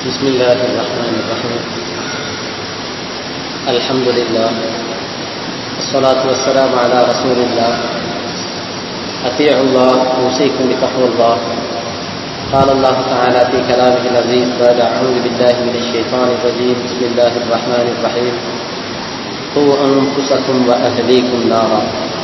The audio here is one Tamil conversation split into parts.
بسم الله الرحمن الرحيم الحمد لله والصلاة والسلام على رسول الله أطيعوا الله أوصيكم بتقوى الله قال الله تعالى في كلامه العزيز بعد أعوذ بالله من الشيطان الرجيم بسم الله الرحمن الرحيم قوا أنفسكم وأهليكم نارا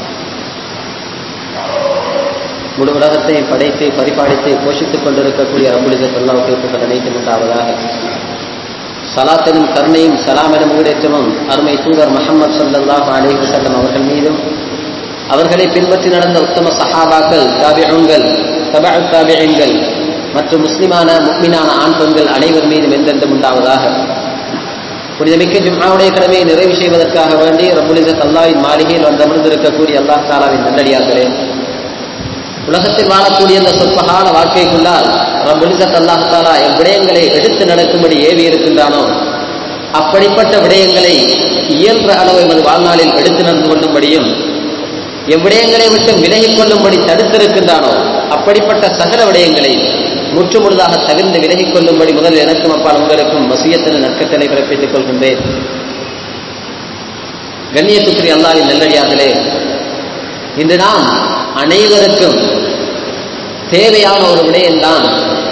முழு உலகத்தையும் படைத்து பரிபாலித்து போஷித்துக் கொண்டிருக்கக்கூடிய ரபுலிசத் அல்லாவுக்கு புகழ் அனைத்தும் உண்டாவதாக சலாத்தனும் கருணையும் சலாமெனும் ஈடேற்றமும் அருமை தூதர் முகமது சல்லாஹ் அலி வசல்லம் அவர்கள் மீதும் அவர்களை பின்பற்றி நடந்த உத்தம சஹாபாக்கள் தாபியங்கள் தபா தாபியங்கள் மற்றும் முஸ்லிமான முக்மினான ஆண் பெண்கள் அனைவர் மீதும் எந்தெந்தும் உண்டாவதாக புனிதமிக்க ஜும்மாவுடைய கடமையை நிறைவு செய்வதற்காக வேண்டி ரபுலிசத் அல்லாவின் மாளிகையில் வந்தமர்ந்திருக்கக்கூடிய அல்லாஹ் தாலாவின் நல்லடியார்களே உலகத்தில் வாழக்கூடிய இந்த சொற்பகால வாழ்க்கைக்குள்ளால் ரபுலிசத் அல்லாஹ் தாலா எவ்விடயங்களை எடுத்து நடக்கும்படி ஏவி இருக்கின்றானோ அப்படிப்பட்ட விடயங்களை இயன்ற அளவு எமது வாழ்நாளில் எடுத்து நடந்து கொள்ளும்படியும் எவ்விடயங்களை விட்டு விலகிக் கொள்ளும்படி தடுத்திருக்கின்றானோ அப்படிப்பட்ட சகல விடயங்களை முற்றுமுழுதாக தகுந்து விலகிக் கொள்ளும்படி முதல் எனக்கும் அப்பால் உங்களுக்கும் வசியத்தின் நற்கட்டளை பிறப்பித்துக் கொள்கின்றேன் கண்ணியத்துக்குரிய அல்லாவின் நல்லடியார்களே இன்று நாம் அனைவருக்கும் தேவையான ஒரு விடயம்தான்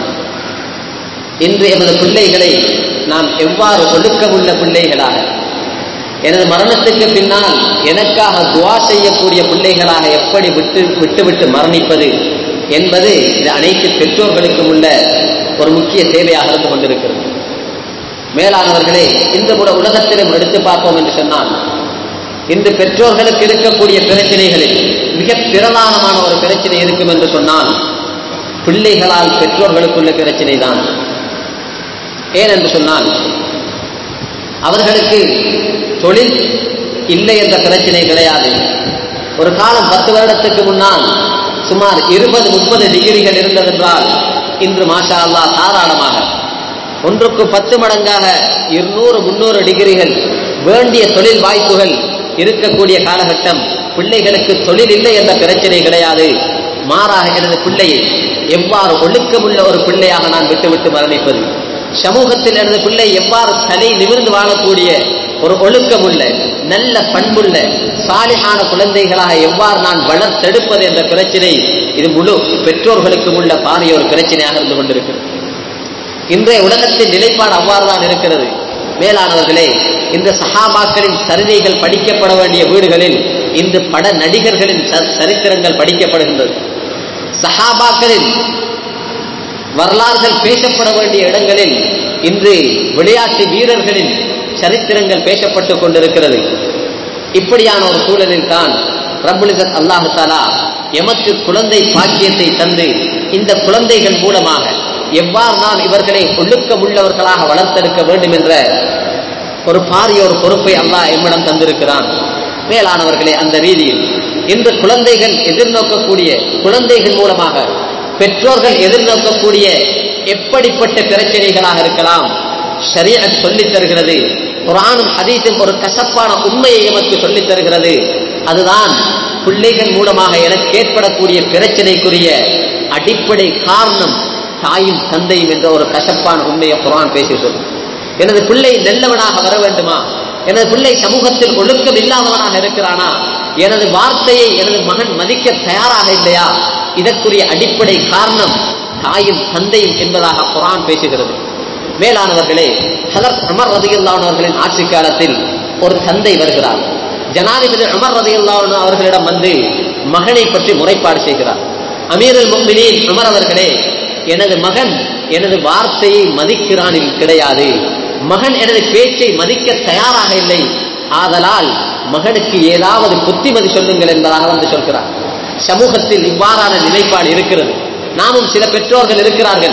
இன்று எமது பிள்ளைகளை நாம் எவ்வாறு ஒழுக்கமுள்ள பிள்ளைகளாக எனது மரணத்துக்கு பின்னால் எனக்காக துவா செய்யக்கூடிய பிள்ளைகளாக எப்படி விட்டு விட்டு விட்டு மரணிப்பது என்பது இது அனைத்து பெற்றோர்களுக்கும் உள்ள ஒரு முக்கிய தேவையாக இருந்து கொண்டிருக்கிறது மேலானவர்களே இந்த கூட உலகத்திலும் எடுத்து பார்ப்போம் என்று சொன்னால் இன்று பெற்றோர்களுக்கு இருக்கக்கூடிய பிரச்சனைகளில் மிக பிரதானமான ஒரு பிரச்சனை இருக்கும் என்று சொன்னால் பிள்ளைகளால் பெற்றோர்களுக்குள்ள பிரச்சனை தான் ஏனென்று சொன்னால் அவர்களுக்கு தொழில் இல்லை என்ற பிரச்சனை கிடையாது ஒரு காலம் பத்து வருடத்துக்கு முன்னால் சுமார் இருபது முப்பது டிகிரிகள் இருந்ததென்றால் இன்று மாஷா அல்லா தாராளமாக ஒன்றுக்கு பத்து மடங்காக இருநூறு முன்னூறு டிகிரிகள் வேண்டிய தொழில் வாய்ப்புகள் இருக்கக்கூடிய காலகட்டம் பிள்ளைகளுக்கு தொழில் இல்லை என்ற பிரச்சனை கிடையாது மாறாக எனது பிள்ளையை எவ்வாறு ஒழுக்கமுள்ள ஒரு பிள்ளையாக நான் விட்டுவிட்டு மரணிப்பது சமூகத்தில் எனது பிள்ளை எவ்வாறு தலை நிமிர்ந்து வாழக்கூடிய ஒரு ஒழுக்கமுள்ள நல்ல பண்புள்ள சாலிகான குழந்தைகளாக எவ்வாறு நான் வளர்த்தெடுப்பது என்ற பிரச்சனை இது முழு பெற்றோர்களுக்கும் உள்ள பாரிய ஒரு பிரச்சனையாக இருந்து கொண்டிருக்கிறது இன்றைய உலகத்தின் நிலைப்பாடு அவ்வாறு தான் இருக்கிறது மேலானவர்களே இந்த சஹாபாக்களின் சரிதைகள் படிக்கப்பட வேண்டிய வீடுகளில் இன்று பட நடிகர்களின் சரித்திரங்கள் படிக்கப்படுகின்றது சஹாபாக்களின் வரலாறுகள் பேசப்பட வேண்டிய இடங்களில் இன்று விளையாட்டு வீரர்களின் சரித்திரங்கள் பேசப்பட்டுக் கொண்டிருக்கிறது இப்படியான ஒரு சூழலில் தான் ரபுலிசத் அல்லாஹு தாலா எமக்கு குழந்தை பாக்கியத்தை தந்து இந்த குழந்தைகள் மூலமாக எவ்வாறு நாம் இவர்களை ஒழுக்கம் உள்ளவர்களாக வளர்த்தெடுக்க வேண்டும் என்ற ஒரு பாரிய ஒரு பொறுப்பை அல்லாஹ் எம்மிடம் தந்திருக்கிறான் மேலானவர்களே அந்த ரீதியில் இன்று குழந்தைகள் எதிர்நோக்கக்கூடிய குழந்தைகள் மூலமாக பெற்றோர்கள் எதிர்நோக்கக்கூடிய எப்படிப்பட்ட பிரச்சனைகளாக இருக்கலாம் சரியா சொல்லித் தருகிறது குரானும் ஹதீஸும் ஒரு கசப்பான உண்மையை எமக்கு சொல்லித் தருகிறது அதுதான் பிள்ளைகள் மூலமாக எனக்கு ஏற்படக்கூடிய பிரச்சனைக்குரிய அடிப்படை காரணம் தாயும் தந்தையும் என்ற ஒரு கசப்பான உண்மையை குரான் பேசி சொல்லும் எனது பிள்ளை நல்லவனாக வர வேண்டுமா எனது பிள்ளை சமூகத்தில் ஒழுக்கம் இல்லாதவனாக இருக்கிறானா எனது வார்த்தையை எனது மகன் மதிக்க தயாராக இல்லையா இதற்குரிய அடிப்படை காரணம் தாயும் தந்தையும் என்பதாக குரான் பேசுகிறது மேலானவர்களே ஹதரத் அமர் ரதியுல்லானவர்களின் ஆட்சி காலத்தில் ஒரு தந்தை வருகிறார் ஜனாதிபதி அமர் ரதியுல்லான அவர்களிடம் வந்து மகனை பற்றி முறைப்பாடு செய்கிறார் அமீருல் முக்மினின் அமர் அவர்களே எனது மகன் எனது வார்த்தையை மதிக்கிறான் கிடையாது மகன் எனது பேச்சை மதிக்க தயாராக இல்லை ஆதலால் மகனுக்கு ஏதாவது புத்திமதி சொல்லுங்கள் என்பதாக வந்து சொல்கிறார் சமூகத்தில் இவ்வாறான நிலைப்பாடு இருக்கிறது நாமும் சில பெற்றோர்கள் இருக்கிறார்கள்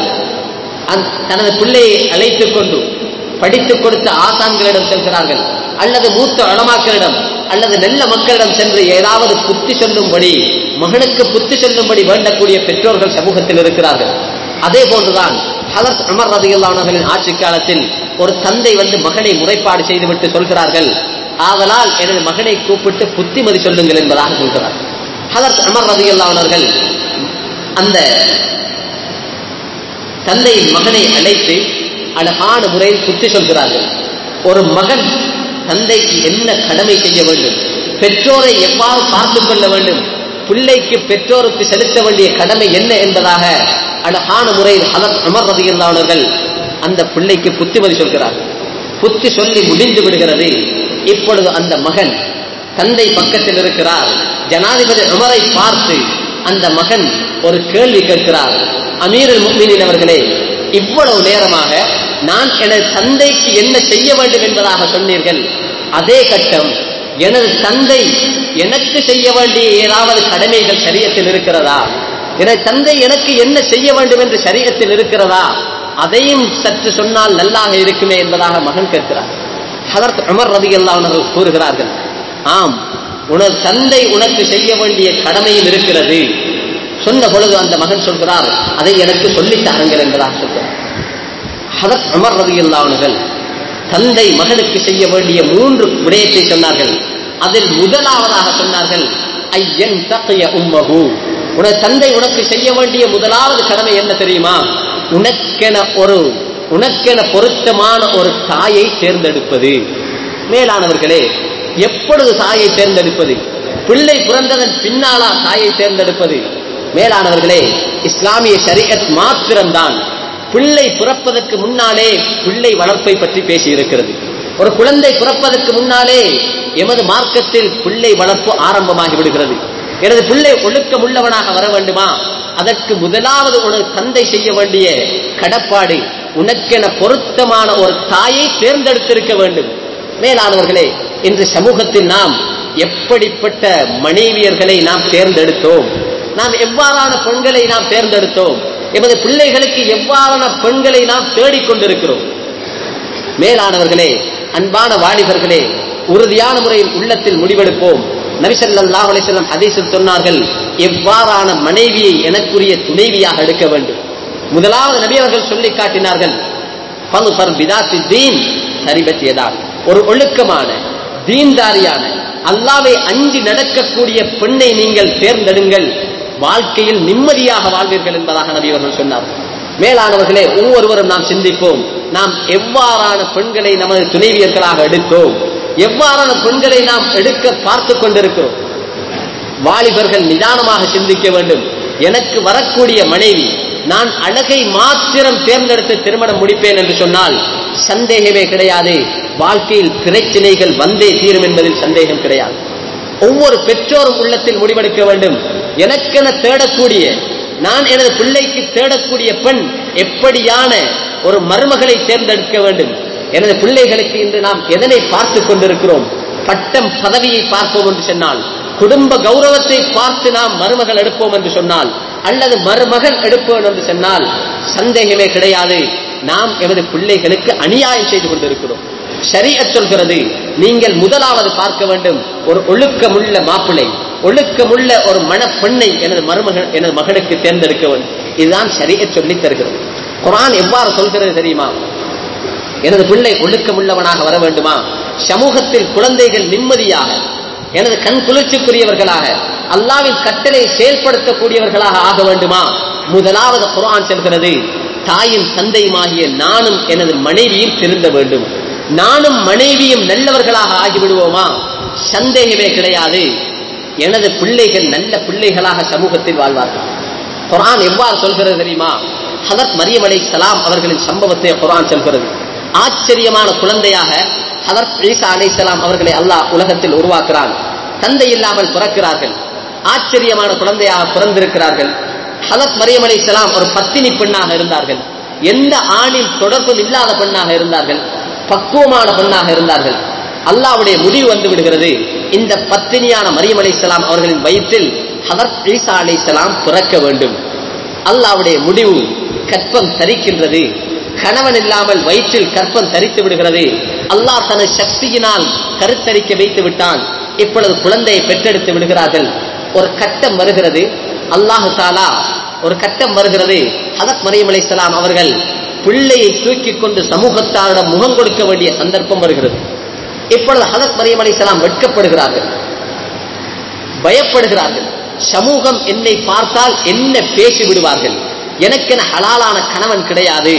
தனது பிள்ளையை அழைத்துக் கொண்டு படித்துக் கொடுத்த ஆசான்களிடம் செல்கிறார்கள் அல்லது மூத்த அளமாக்களிடம் அல்லது நல்ல மக்களிடம் சென்று ஏதாவது புத்தி சொல்லும்படி மகனுக்கு புத்தி சொல்லும்படி வேண்டக்கூடிய பெற்றோர்கள் சமூகத்தில் இருக்கிறார்கள் அதே போன்றுதான் ஹலத் அமர் ரதியுல்லானவர்களின் ஆட்சி காலத்தில் ஒரு தந்தை வந்து மகனை முறைப்பாடு செய்துவிட்டு சொல்கிறார்கள் ஆதலால் எனது மகனை கூப்பிட்டு புத்திமதி சொல்லுங்கள் என்பதாக சொல்கிறார் ஹலத் அமர் ரதியுல்லானவர்கள் அந்த தந்தையின் மகனை அழைத்து அழகான முறையில் புத்தி சொல்கிறார்கள் ஒரு மகன் தந்தைக்கு என்ன கடமை செய்ய வேண்டும் பெற்றோரை எவ்வாறு பார்த்துக் கொள்ள வேண்டும் பிள்ளைக்கு பெற்றோருக்கு செலுத்த வேண்டிய கடமை என்ன என்பதாக அழகான முறையில் ஹலத் அமர் ரதியுள்ளானவர்கள் அந்த பிள்ளைக்கு புத்திமதி சொல்கிறார் புத்தி சொல்லி முடிந்து விடுகிறது இப்பொழுது அந்த மகன் தந்தை பக்கத்தில் இருக்கிறார் ஜனாதிபதி அமரை பார்த்து அந்த மகன் ஒரு கேள்வி கேட்கிறார் அமீரல் முக்மீனின் அவர்களே இவ்வளவு நேரமாக நான் எனது தந்தைக்கு என்ன செய்ய வேண்டும் என்பதாக சொன்னீர்கள் அதே கட்டம் எனது தந்தை எனக்கு செய்ய வேண்டிய ஏதாவது கடமைகள் சரியத்தில் இருக்கிறதா எனது தந்தை எனக்கு என்ன செய்ய வேண்டும் என்று சரியத்தில் இருக்கிறதா அதையும் சற்று சொன்னால் நல்லாக இருக்குமே என்பதாக மகன் கேட்கிறார் ஹதரத் அமர் ரதி அவர்கள் கூறுகிறார்கள் ஆம் உனது தந்தை உனக்கு செய்ய வேண்டிய கடமையும் இருக்கிறது சொன்ன பொழுது அந்த மகன் சொல்கிறார் அதை எனக்கு சொல்லித் தாருங்கள் என்பதாக சொல்கிறார் ஹதரத் அமர் ரதி அவர்கள் தந்தை மகனுக்கு செய்ய வேண்டிய மூன்று விடயத்தை சொன்னார்கள் அதில் முதலாவதாக சொன்னார்கள் ஐயன் தகைய உம்மகு உனது தந்தை உனக்கு செய்ய வேண்டிய முதலாவது கடமை என்ன தெரியுமா உனக்கென ஒரு உனக்கென பொருத்தமான ஒரு தாயை தேர்ந்தெடுப்பது மேலானவர்களே எப்பொழுது தாயை தேர்ந்தெடுப்பது பிள்ளை பிறந்ததன் பின்னாலா தாயை தேர்ந்தெடுப்பது மேலானவர்களே இஸ்லாமிய ஷரியத் மாத்திரம்தான் பிள்ளை பிறப்பதற்கு முன்னாலே பிள்ளை வளர்ப்பை பற்றி பேசியிருக்கிறது ஒரு குழந்தை பிறப்பதற்கு முன்னாலே எமது மார்க்கத்தில் பிள்ளை வளர்ப்பு ஆரம்பமாகி விடுகிறது எனது பிள்ளை ஒழுக்கம் உள்ளவனாக வர வேண்டுமா அதற்கு முதலாவது உனது தந்தை செய்ய வேண்டிய கடப்பாடு உனக்கென பொருத்தமான ஒரு தாயை தேர்ந்தெடுத்திருக்க வேண்டும் மேலானவர்களே இன்று சமூகத்தில் நாம் எப்படிப்பட்ட மனைவியர்களை நாம் தேர்ந்தெடுத்தோம் நாம் எவ்வாறான பெண்களை நாம் தேர்ந்தெடுத்தோம் எமது பிள்ளைகளுக்கு எவ்வாறான பெண்களை நாம் தேடிக்கொண்டிருக்கிறோம் மேலானவர்களே அன்பான வாலிபர்களே உறுதியான முறையில் உள்ளத்தில் முடிவெடுப்போம் நபிசல்லாஹ் அலிசல்லம் ஹதீஸில் சொன்னார்கள் எவ்வாறான மனைவியை எனக்குரிய துணைவியாக எடுக்க வேண்டும் முதலாவது நபி அவர்கள் சொல்லி காட்டினார்கள் ஒரு ஒழுக்கமான தீன்தாரியான அல்லாவை அஞ்சு நடக்கக்கூடிய பெண்ணை நீங்கள் தேர்ந்தெடுங்கள் வாழ்க்கையில் நிம்மதியாக வாழ்வீர்கள் என்பதாக நபி அவர்கள் சொன்னார் மேலானவர்களே ஒவ்வொருவரும் நாம் சிந்திப்போம் நாம் எவ்வாறான பெண்களை நமது துணைவியர்களாக எடுத்தோம் எவ்வாறான பெண்களை நாம் எடுக்க பார்த்து கொண்டிருக்கிறோம் வாலிபர்கள் நிதானமாக சிந்திக்க வேண்டும் எனக்கு வரக்கூடிய மனைவி நான் அழகை மாத்திரம் தேர்ந்தெடுத்து திருமணம் முடிப்பேன் என்று சொன்னால் சந்தேகமே கிடையாது வாழ்க்கையில் பிரச்சனைகள் வந்தே தீரும் என்பதில் சந்தேகம் கிடையாது ஒவ்வொரு பெற்றோரும் உள்ளத்தில் முடிவெடுக்க வேண்டும் எனக்கென தேடக்கூடிய நான் எனது பிள்ளைக்கு தேடக்கூடிய பெண் எப்படியான ஒரு மருமகளை தேர்ந்தெடுக்க வேண்டும் எனது பிள்ளைகளுக்கு இன்று நாம் எதனை பார்த்து கொண்டிருக்கிறோம் பட்டம் பதவியை பார்ப்போம் என்று சொன்னால் குடும்ப கௌரவத்தை பார்த்து நாம் மருமகள் எடுப்போம் என்று சொன்னால் அல்லது மருமகன் எடுப்போம் என்று சொன்னால் சந்தேகமே கிடையாது நாம் எமது பிள்ளைகளுக்கு அநியாயம் செய்து கொண்டிருக்கிறோம் சரிய சொல்கிறது நீங்கள் முதலாவது பார்க்க வேண்டும் ஒரு ஒழுக்கமுள்ள மாப்பிள்ளை ஒழுக்கமுள்ள ஒரு மணப்பெண்ணை எனது மருமகன் எனது மகனுக்கு தேர்ந்தெடுக்க வேண்டும் இதுதான் சரிய சொல்லி தருகிறது குரான் எவ்வாறு சொல்கிறது தெரியுமா எனது பிள்ளை ஒழுக்கமுள்ளவனாக வர வேண்டுமா சமூகத்தில் குழந்தைகள் நிம்மதியாக எனது கண் குளிர்ச்சிக்குரியவர்களாக அல்லாவின் கட்டளை செயல்படுத்தக்கூடியவர்களாக ஆக வேண்டுமா முதலாவது குரான் செல்கிறது தாயும் தந்தையுமாகிய நானும் எனது மனைவியும் திருந்த வேண்டும் நானும் மனைவியும் நல்லவர்களாக ஆகிவிடுவோமா சந்தேகமே கிடையாது எனது பிள்ளைகள் நல்ல பிள்ளைகளாக சமூகத்தில் வாழ்வார்கள் குரான் எவ்வாறு சொல்கிறது தெரியுமா ஹதரத் மரியம் அலை சலாம் அவர்களின் சம்பவத்தை குரான் சொல்கிறது ஆச்சரியமான குழந்தையாக ஹதரத் ஈசா அலை சலாம் அவர்களை அல்லாஹ் உலகத்தில் உருவாக்குறான் தந்தை இல்லாமல் பிறக்கிறார்கள் ஆச்சரியமான குழந்தையாக பிறந்திருக்கிறார்கள் ஹதரத் மரியம் அலை சலாம் ஒரு பத்தினி பெண்ணாக இருந்தார்கள் எந்த ஆணின் தொடர்பும் இல்லாத பெண்ணாக இருந்தார்கள் பக்குவமான பெண்ணாக இருந்தார்கள் அல்லாவுடைய முடிவு வந்து விடுகிறது இந்த பத்தினியான மரியம் அலை சலாம் அவர்களின் வயிற்றில் ஹதரத் ஈசா அலை சலாம் பிறக்க வேண்டும் அல்லாவுடைய முடிவு கற்பம் தரிக்கின்றது கணவன் இல்லாமல் வயிற்றில் கற்பம் தரித்து விடுகிறது அல்லாஹ் தனது சக்தியினால் கருத்தரிக்க வைத்து விட்டான் இப்பொழுது குழந்தையை பெற்றெடுத்து விடுகிறார்கள் ஒரு கட்டம் வருகிறது அல்லாஹு தாலா ஒரு கட்டம் வருகிறது ஹதத் மரியம் அலைசலாம் அவர்கள் பிள்ளையை தூக்கி கொண்டு சமூகத்தாரிடம் முகம் கொடுக்க வேண்டிய சந்தர்ப்பம் வருகிறது இப்பொழுது ஹதத் மரியம் அலைசலாம் வெட்கப்படுகிறார்கள் பயப்படுகிறார்கள் சமூகம் என்னை பார்த்தால் என்ன பேசி விடுவார்கள் எனக்கென ஹலாலான கணவன் கிடையாது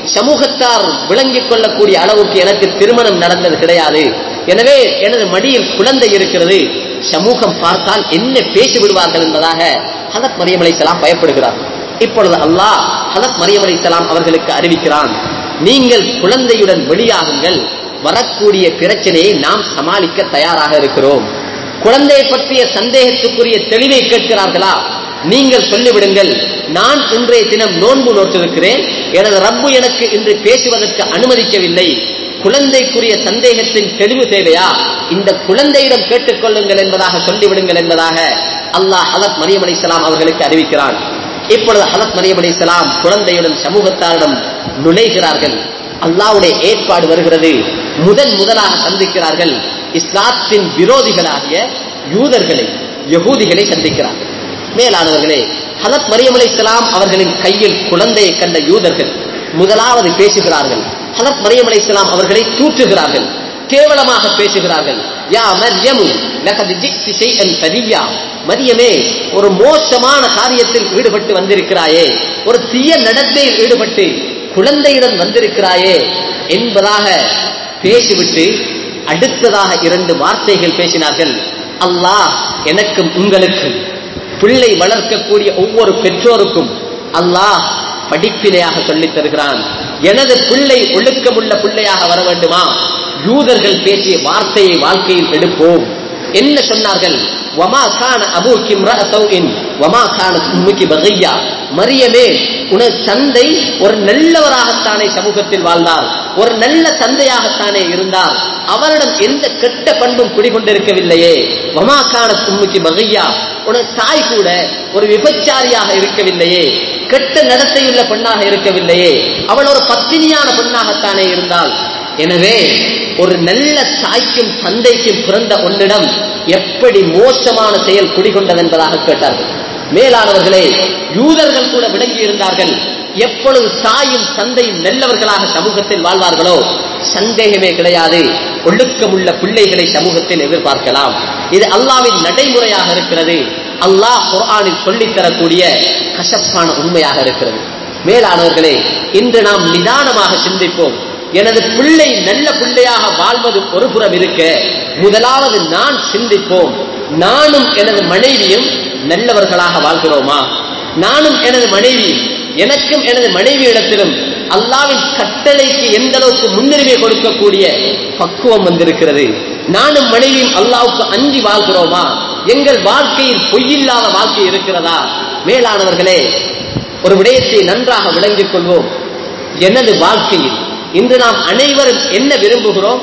சமூகத்தார் விளங்கிக் கொள்ளக்கூடிய அளவுக்கு எனக்கு திருமணம் நடந்தது கிடையாது எனவே எனது மடியில் குழந்தை இருக்கிறது சமூகம் பார்த்தால் என்ன பேசி விடுவார்கள் என்பதாக ஹலத் மரியம் அலைசலாம் பயப்படுகிறார் இப்பொழுது அல்லாஹ் ஹலத் மரியம் அலைசலாம் அவர்களுக்கு அறிவிக்கிறான் நீங்கள் குழந்தையுடன் வெளியாகுங்கள் வரக்கூடிய பிரச்சனையை நாம் சமாளிக்க தயாராக இருக்கிறோம் குழந்தையை பற்றிய சந்தேகத்துக்குரிய தெளிவை கேட்கிறார்களா நீங்கள் சொல்லிவிடுங்கள் நான் இன்றைய தினம் நோன்பு நோட்டிருக்கிறேன் எனது ரப்பு எனக்கு இன்று பேசுவதற்கு அனுமதிக்கவில்லை குழந்தைக்குரிய சந்தேகத்தின் தெளிவு தேவையா இந்த குழந்தையிடம் கேட்டுக்கொள்ளுங்கள் என்பதாக சொல்லிவிடுங்கள் என்பதாக அல்லாஹ் ஹலத் மரியம் அலிஸ்லாம் அவர்களுக்கு அறிவிக்கிறான் இப்பொழுது ஹலத் மரியம் அலிஸ்லாம் குழந்தையுடன் சமூகத்தாரிடம் நுழைகிறார்கள் அல்லாவுடைய ஏற்பாடு வருகிறது முதன் முதலாக சந்திக்கிறார்கள் இஸ்லாத்தின் விரோதிகளாகிய யூதர்களை யகூதிகளை சந்திக்கிறார்கள் மேலானவர்களே ஹலத் மரியம் அலைஹிஸ்ஸலாம் அவர்களின் கையில் குழந்தையை கண்ட யூதர்கள் முதலாவது பேசுகிறார்கள் ஹலத் மரியம் அலைஹிஸ்ஸலாம் அவர்களை தூற்றுகிறார்கள் கேவலமாக பேசுகிறார்கள் யா மர்யமு லகத் ஜிக்தி ஷைஅன் ஃபரியா மரியமே ஒரு மோசமான காரியத்தில் ஈடுபட்டு வந்திருக்கிறாயே ஒரு தீய நடத்தையில் ஈடுபட்டு குழந்தையுடன் வந்திருக்கிறாயே என்பதாக பேசிவிட்டு அடுத்ததாக இரண்டு வார்த்தைகள் பேசினார்கள் அல்லாஹ் எனக்கும் உங்களுக்கும் பிள்ளை வளர்க்கக்கூடிய ஒவ்வொரு பெற்றோருக்கும் அல்லாஹ் படிப்பினையாக சொல்லித் தருகிறான் எனது பிள்ளை ஒழுக்கமுள்ள பிள்ளையாக வர வேண்டுமா யூதர்கள் பேசிய வார்த்தையை வாழ்க்கையில் எடுப்போம் என்ன சொன்னார்கள் வமா கான அபூக்கி இம்ரஅத்தௌஇன் வமா கான உம்முக்கி பகையா மரியமே உனது தந்தை ஒரு நல்லவராகத்தானே சமூகத்தில் வாழ்ந்தார் ஒரு நல்ல தந்தையாகத்தானே இருந்தார் அவரிடம் எந்த கெட்ட பண்பும் குடிகொண்டிருக்கவில்லையே வமா கான உம்முக்கி பகையா உனது தாய் கூட ஒரு விபச்சாரியாக இருக்கவில்லையே கெட்ட நடத்தையுள்ள பெண்ணாக இருக்கவில்லையே அவள் ஒரு பத்தினியான பெண்ணாகத்தானே இருந்தாள் எனவே ஒரு நல்ல தாய்க்கும் தந்தைக்கும் பிறந்த ஒன்னிடம் எப்படி மோசமான செயல் குடிகொண்டது என்பதாக கேட்டார்கள் மேலானவர்களே யூதர்கள் கூட விளங்கி இருந்தார்கள் எப்பொழுது தாயும் தந்தையும் நல்லவர்களாக சமூகத்தில் வாழ்வார்களோ சந்தேகமே கிடையாது ஒழுக்கமுள்ள பிள்ளைகளை சமூகத்தில் எதிர்பார்க்கலாம் இது அல்லாவின் நடைமுறையாக இருக்கிறது அல்லாஹ் குர்ஆனில் சொல்லித் தரக்கூடிய கசப்பான உண்மையாக இருக்கிறது மேலானவர்களே இன்று நாம் நிதானமாக சிந்திப்போம் எனது பிள்ளை நல்ல பிள்ளையாக வாழ்வது ஒரு புறம் இருக்க முதலாவது நான் சிந்திப்போம் நானும் எனது மனைவியும் நல்லவர்களாக வாழ்கிறோமா நானும் எனது மனைவியும் எனக்கும் எனது மனைவி இடத்திலும் அல்லாவின் கட்டளைக்கு எந்த அளவுக்கு முன்னுரிமை கொடுக்கக்கூடிய பக்குவம் வந்திருக்கிறது நானும் மனைவியும் அல்லாவுக்கு அஞ்சி வாழ்கிறோமா எங்கள் வாழ்க்கையில் பொய்யில்லாத வாழ்க்கை இருக்கிறதா மேலானவர்களே ஒரு விடயத்தை நன்றாக விளங்கிக் கொள்வோம் எனது வாழ்க்கையில் இன்று நாம் அனைவரும் என்ன விரும்புகிறோம்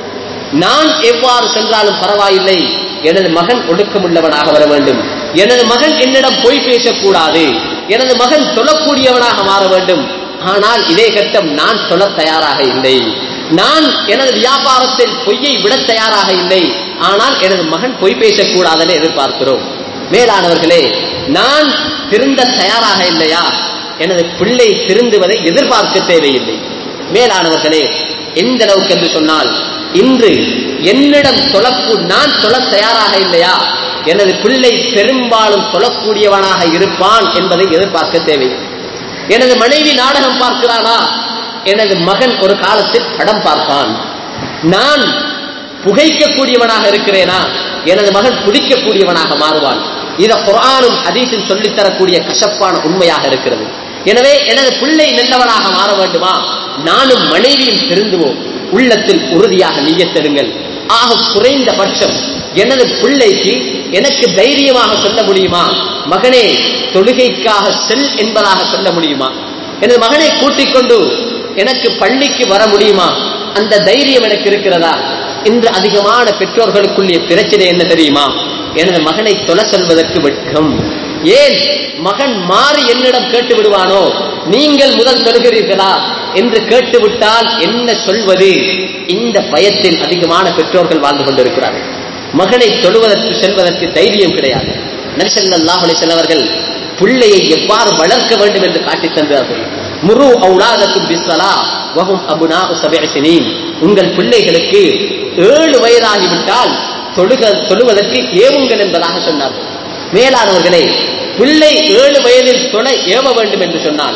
நான் எவ்வாறு சென்றாலும் பரவாயில்லை எனது மகன் ஒடுக்கமுள்ளவனாக வர வேண்டும் எனது மகன் என்னிடம் பொய் பேசக்கூடாது எனது மகன் தொழக்கூடியவனாக மாற வேண்டும் ஆனால் இதே கட்டம் நான் தொழ தயாராக இல்லை நான் எனது வியாபாரத்தில் பொய்யை விட தயாராக இல்லை ஆனால் எனது மகன் பொய் பேசக்கூடாதுன்னு எதிர்பார்க்கிறோம் மேலானவர்களே நான் திருந்த தயாராக இல்லையா எனது பிள்ளை திருந்துவதை எதிர்பார்க்க தேவையில்லை மேலானவர்களே எந்த அளவுக்கு என்று சொன்னால் இன்று என்னிடம் தொழக்கூ நான் தொழ தயாராக இல்லையா எனது பிள்ளை பெரும்பாலும் தொழக்கூடியவனாக இருப்பான் என்பதை எதிர்பார்க்க தேவை எனது மனைவி நாடகம் பார்க்கிறானா எனது மகன் ஒரு காலத்தில் படம் பார்ப்பான் நான் புகைக்கக்கூடியவனாக இருக்கிறேனா எனது மகன் குடிக்கக்கூடியவனாக மாறுவான் இத குரானும் ஹதீஸும் சொல்லித்தரக்கூடிய கசப்பான உண்மையாக இருக்கிறது எனவே எனது பிள்ளை நல்லவனாக மாற வேண்டுமா நானும் மனைவியும் திருந்துவோம் உள்ளத்தில் உறுதியாக நீயத்தெடுங்கள் ஆக குறைந்த பட்சம் எனது பிள்ளைக்கு எனக்கு தைரியமாக சொல்ல முடியுமா மகனே தொழுகைக்காக செல் என்பதாக சொல்ல முடியுமா எனது மகனை கூட்டிக் கொண்டு எனக்கு பள்ளிக்கு வர முடியுமா அந்த தைரியம் எனக்கு இருக்கிறதா இன்று அதிகமான பெற்றோர்களுக்குள்ளே பிரச்சனை என்ன தெரியுமா எனது மகனை தொலை சொல்வதற்கு வெட்கம் ஏன் மகன் மாறி என்னிடம் கேட்டு விடுவானோ நீங்கள் முதல் தொழுகிறீர்களா என்று கேட்டுவிட்டால் என்ன சொல்வது இந்த பயத்தில் அதிகமான பெற்றோர்கள் வாழ்ந்து கொண்டிருக்கிறார்கள் மகனை தொழுவதற்கு செல்வதற்கு தைரியம் கிடையாது நரிசல்லாஹ் செல்லவர்கள் பிள்ளையை எவ்வாறு வளர்க்க வேண்டும் என்று காட்டித் தந்தார்கள் முரு அவுலாதக்கும் பிஸ்வலா வகும் அபுனா சபேசினீன் உங்கள் பிள்ளைகளுக்கு ஏழு வயதாகிவிட்டால் தொழுக தொழுவதற்கு ஏவுங்கள் என்பதாக சொன்னார்கள் மேலானவர்களே பிள்ளை ஏழு வயதில் தொலை ஏவ வேண்டும் என்று சொன்னால்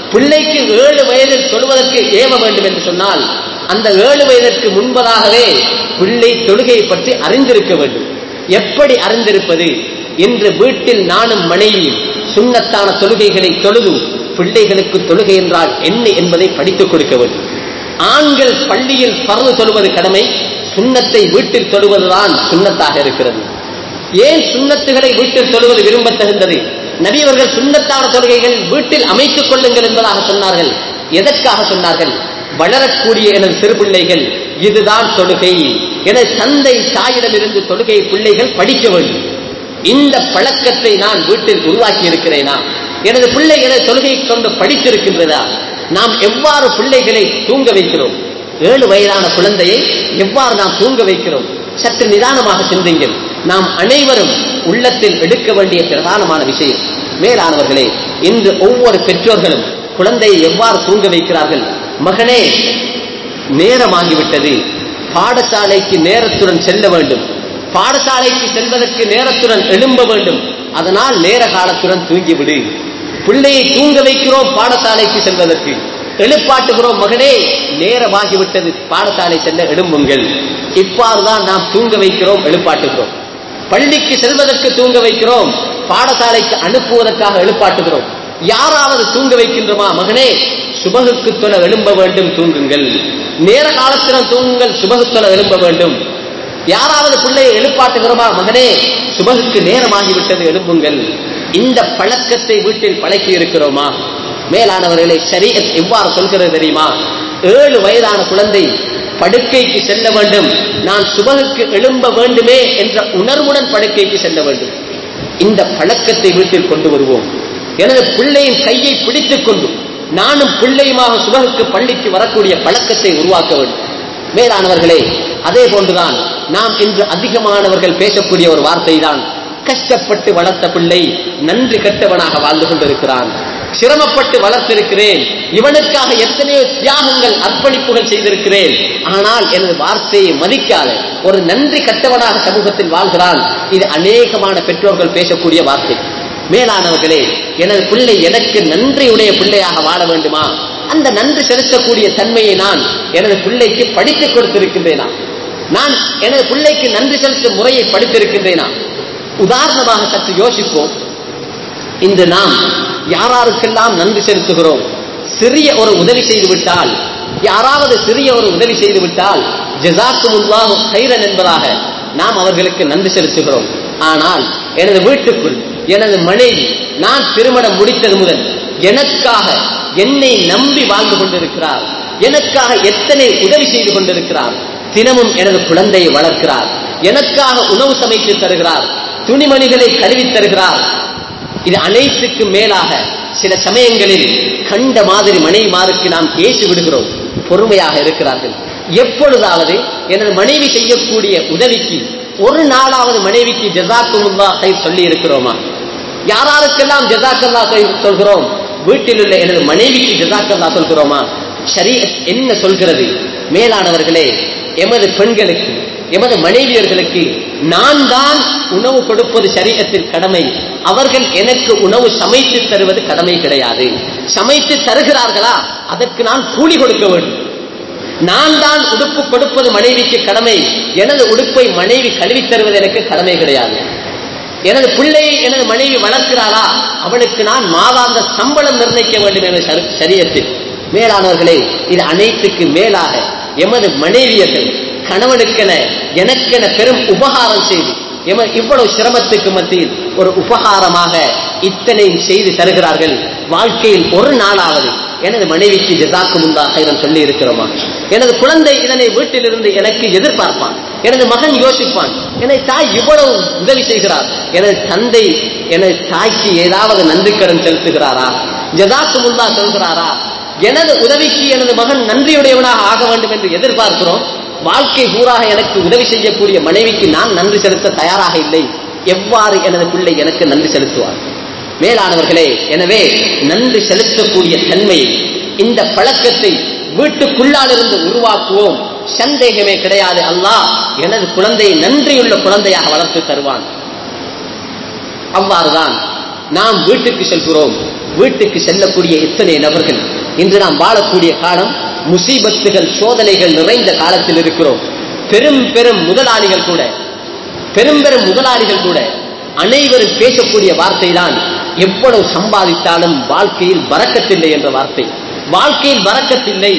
பிள்ளைக்கு ஏழு வயதில் சொல்வதற்கு ஏவ வேண்டும் என்று சொன்னால் அந்த ஏழு வயதிற்கு முன்பதாகவே பிள்ளை தொழுகையை பற்றி அறிந்திருக்க வேண்டும் எப்படி அறிந்திருப்பது இன்று வீட்டில் நானும் மனைவியும் சுண்ணத்தான தொழுகைகளை தொழுது பிள்ளைகளுக்கு தொழுகை என்றால் என்ன என்பதை படித்துக் கொடுக்க வேண்டும் ஆண்கள் பள்ளியில் பறந்து தொழுவது கடமை சுண்ணத்தை வீட்டில் தொழுவதுதான் சுண்ணத்தாக இருக்கிறது ஏன் சுண்ணத்துகளை வீட்டில் தொழுவது விரும்பத்தகுந்தது நபியவர்கள் சுண்ணத்தான தொழுகைகள் வீட்டில் அமைத்துக் கொள்ளுங்கள் என்பதாக சொன்னார்கள் எதற்காக சொன்னார்கள் வளரக்கூடிய எனது சிறு பிள்ளைகள் இதுதான் தொழுகை எனது தந்தை தாயிடமிருந்து தொழுகை பிள்ளைகள் படிக்க வேண்டும் இந்த பழக்கத்தை நான் வீட்டில் உருவாக்கி இருக்கிறேனா எனது பிள்ளை எனது தொழுகை கொண்டு படித்திருக்கின்றதா நாம் எவ்வாறு பிள்ளைகளை தூங்க வைக்கிறோம் ஏழு வயதான குழந்தையை எவ்வாறு நாம் தூங்க வைக்கிறோம் சற்று நிதானமாக சிந்திங்கள் நாம் அனைவரும் உள்ளத்தில் எடுக்க வேண்டிய பிரதானமான விஷயம் மேலானவர்களே இன்று ஒவ்வொரு பெற்றோர்களும் குழந்தையை எவ்வாறு தூங்க வைக்கிறார்கள் மகனே நேரமாகிவிட்டது பாடசாலைக்கு நேரத்துடன் செல்ல வேண்டும் பாடசாலைக்கு செல்வதற்கு நேரத்துடன் எழும்ப வேண்டும் அதனால் நேர காலத்துடன் தூங்கிவிடு பிள்ளையை தூங்க வைக்கிறோம் பாடசாலைக்கு செல்வதற்கு எழுப்பாட்டுகிறோம் மகனே நேரமாகிவிட்டது பாடசாலை செல்ல எழும்புங்கள் இவ்வாறுதான் நாம் தூங்க வைக்கிறோம் எழுப்பாட்டுகிறோம் பள்ளிக்கு செல்வதற்கு தூங்க வைக்கிறோம் பாடசாலைக்கு அனுப்புவதற்காக எழுப்பாட்டுகிறோம் யாராவது தூங்க வைக்கின்றோமா மகனே சுபகுக்கு தொல எழும்ப வேண்டும் தூங்குங்கள் நேர காலத்திடம் தூங்குங்கள் சுபகு தொல எழும்ப வேண்டும் யாராவது பிள்ளையை எழுப்பாட்டுகிறோமா மகனே சுபகுக்கு நேரமாகிவிட்டது எழுப்புங்கள் இந்த பழக்கத்தை வீட்டில் பழக்கி இருக்கிறோமா மேலானவர்களை சரி எவ்வாறு சொல்கிறது தெரியுமா ஏழு வயதான குழந்தை படுக்கைக்கு செல்ல வேண்டும் நான் சுபகுக்கு எழும்ப வேண்டுமே என்ற உணர்வுடன் படுக்கைக்கு செல்ல வேண்டும் இந்த பழக்கத்தை வீட்டில் கொண்டு வருவோம் எனது பிள்ளையின் கையை பிடித்துக் கொண்டு நானும் பிள்ளையுமாக சுபகுக்கு பள்ளிக்கு வரக்கூடிய பழக்கத்தை உருவாக்க வேண்டும் மேலானவர்களே அதே போன்றுதான் நாம் இன்று அதிகமானவர்கள் பேசக்கூடிய ஒரு வார்த்தை தான் கஷ்டப்பட்டு வளர்த்த பிள்ளை நன்றி கட்டவனாக வாழ்ந்து கொண்டிருக்கிறான் சிரமப்பட்டு வளர்த்திருக்கிறேன் இவனுக்காக எத்தனையோ தியாகங்கள் அர்ப்பணிப்புகள் செய்திருக்கிறேன் ஆனால் எனது வார்த்தையை மதிக்காத ஒரு நன்றி கட்டவனாக சமூகத்தில் வாழ்கிறான் இது அநேகமான பெற்றோர்கள் பேசக்கூடிய வார்த்தை மேலானவர்களே எனது பிள்ளை எனக்கு நன்றியுடைய பிள்ளையாக வாழ வேண்டுமா அந்த நன்றி செலுத்தக்கூடிய தன்மையை நான் எனது பிள்ளைக்கு படித்துக் கொடுத்திருக்கின்றேனா நான் எனது பிள்ளைக்கு நன்றி செலுத்தும் முறையை படித்திருக்கின்றேனா உதாரணமாக சற்று யோசிப்போம் இன்று நாம் யாராருக்கெல்லாம் நன்றி செலுத்துகிறோம் சிறிய ஒரு உதவி செய்து விட்டால் யாராவது சிறிய ஒரு உதவி செய்து விட்டால் ஜசாக்குமுல்லாஹு கைரன் என்பதாக நாம் அவர்களுக்கு நன்றி செலுத்துகிறோம் ஆனால் எனது வீட்டுக்குள் எனது மனைவி நான் திருமணம் முடித்தது முதல் எனக்காக என்னை நம்பி வாழ்ந்து கொண்டிருக்கிறார் எனக்காக எத்தனை உதவி செய்து கொண்டிருக்கிறார் தினமும் எனது குழந்தையை வளர்க்கிறார் எனக்காக உணவு சமைத்து தருகிறார் துணிமணிகளை கழுவி தருகிறார் இது அனைத்துக்கும் மேலாக சில சமயங்களில் கண்ட மாதிரி மனைவிமாருக்கு நாம் ஏசி விடுகிறோம் பொறுமையாக இருக்கிறார்கள் எப்பொழுதாவது எனது மனைவி செய்யக்கூடிய உதவிக்கு ஒரு நாளாவது மனைவிக்கு ஜசாக்குமுல்லா கயிர் சொல்லி இருக்கிறோமா யாராருக்கெல்லாம் ஜசாக்கல்லா சொல்கிறோம் வீட்டில் உள்ள எனது மனைவிக்கு ஜசாக்கல்லா சொல்கிறோமா சரி என்ன சொல்கிறது மேலானவர்களே எமது பெண்களுக்கு எமது மனைவியர்களுக்கு நான் தான் உணவு கொடுப்பது சரீரத்தில் கடமை அவர்கள் எனக்கு உணவு சமைத்து தருவது கடமை கிடையாது சமைத்து தருகிறார்களா அதற்கு நான் கூலி கொடுக்க வேண்டும் நான் தான் உடுப்பு கொடுப்பது மனைவிக்கு கடமை எனது உடுப்பை மனைவி கழுவி தருவது எனக்கு கடமை கிடையாது எனது பிள்ளையை எனது மனைவி வளர்க்கிறாளா அவளுக்கு நான் மாதாந்த சம்பளம் நிர்ணயிக்க வேண்டும் என சரியத்தில் மேலானவர்களே இது அனைத்துக்கு மேலாக எமது மனைவியர்கள் கணவனுக்கென எனக்கென பெரும் உபகாரம் செய்து எம இவ்வளவு சிரமத்துக்கு மத்தியில் ஒரு உபகாரமாக இத்தனையும் செய்து தருகிறார்கள் வாழ்க்கையில் ஒரு நாளாவது எனது மனைவிக்கு ஜசாக்கு முந்தாக இதன் சொல்லி இருக்கிறோமா எனது குழந்தை இதனை வீட்டிலிருந்து எனக்கு எதிர்பார்ப்பான் எனது மகன் யோசிப்பான் எனது தாய் இவ்வளவு உதவி செய்கிறார் எனது தந்தை எனது தாய்க்கு ஏதாவது நன்றி கடன் செலுத்துகிறாரா ஜதாக்கு முல்லா சொல்கிறாரா எனது உதவிக்கு எனது மகன் நன்றியுடையவனாக ஆக வேண்டும் என்று எதிர்பார்க்கிறோம் வாழ்க்கை பூராக எனக்கு உதவி செய்யக்கூடிய மனைவிக்கு நான் நன்றி செலுத்த தயாராக இல்லை எவ்வாறு எனது பிள்ளை எனக்கு நன்றி செலுத்துவார் மேலானவர்களே எனவே நன்றி செலுத்தக்கூடிய தன்மையை இந்த பழக்கத்தை வீட்டுக்குள்ளால் இருந்து உருவாக்குவோம் சந்தேகமே கிடையாது அல்லாஹ் எனது குழந்தையை நன்றியுள்ள குழந்தையாக வளர்த்து தருவான் அவ்வாறுதான் நாம் வீட்டுக்கு செல்கிறோம் வீட்டுக்கு செல்லக்கூடிய எத்தனை நபர்கள் இன்று நாம் வாழக்கூடிய காலம் முசீபத்துகள் சோதனைகள் நிறைந்த காலத்தில் இருக்கிறோம் பெரும் பெரும் முதலாளிகள் கூட பெரும் பெரும் முதலாளிகள் கூட அனைவரும் பேசக்கூடிய வார்த்தை தான் எவ்வளவு சம்பாதித்தாலும் வாழ்க்கையில் பறக்கத்தில்லை என்ற வார்த்தை வாழ்க்கையில் பறக்கத்தில்லை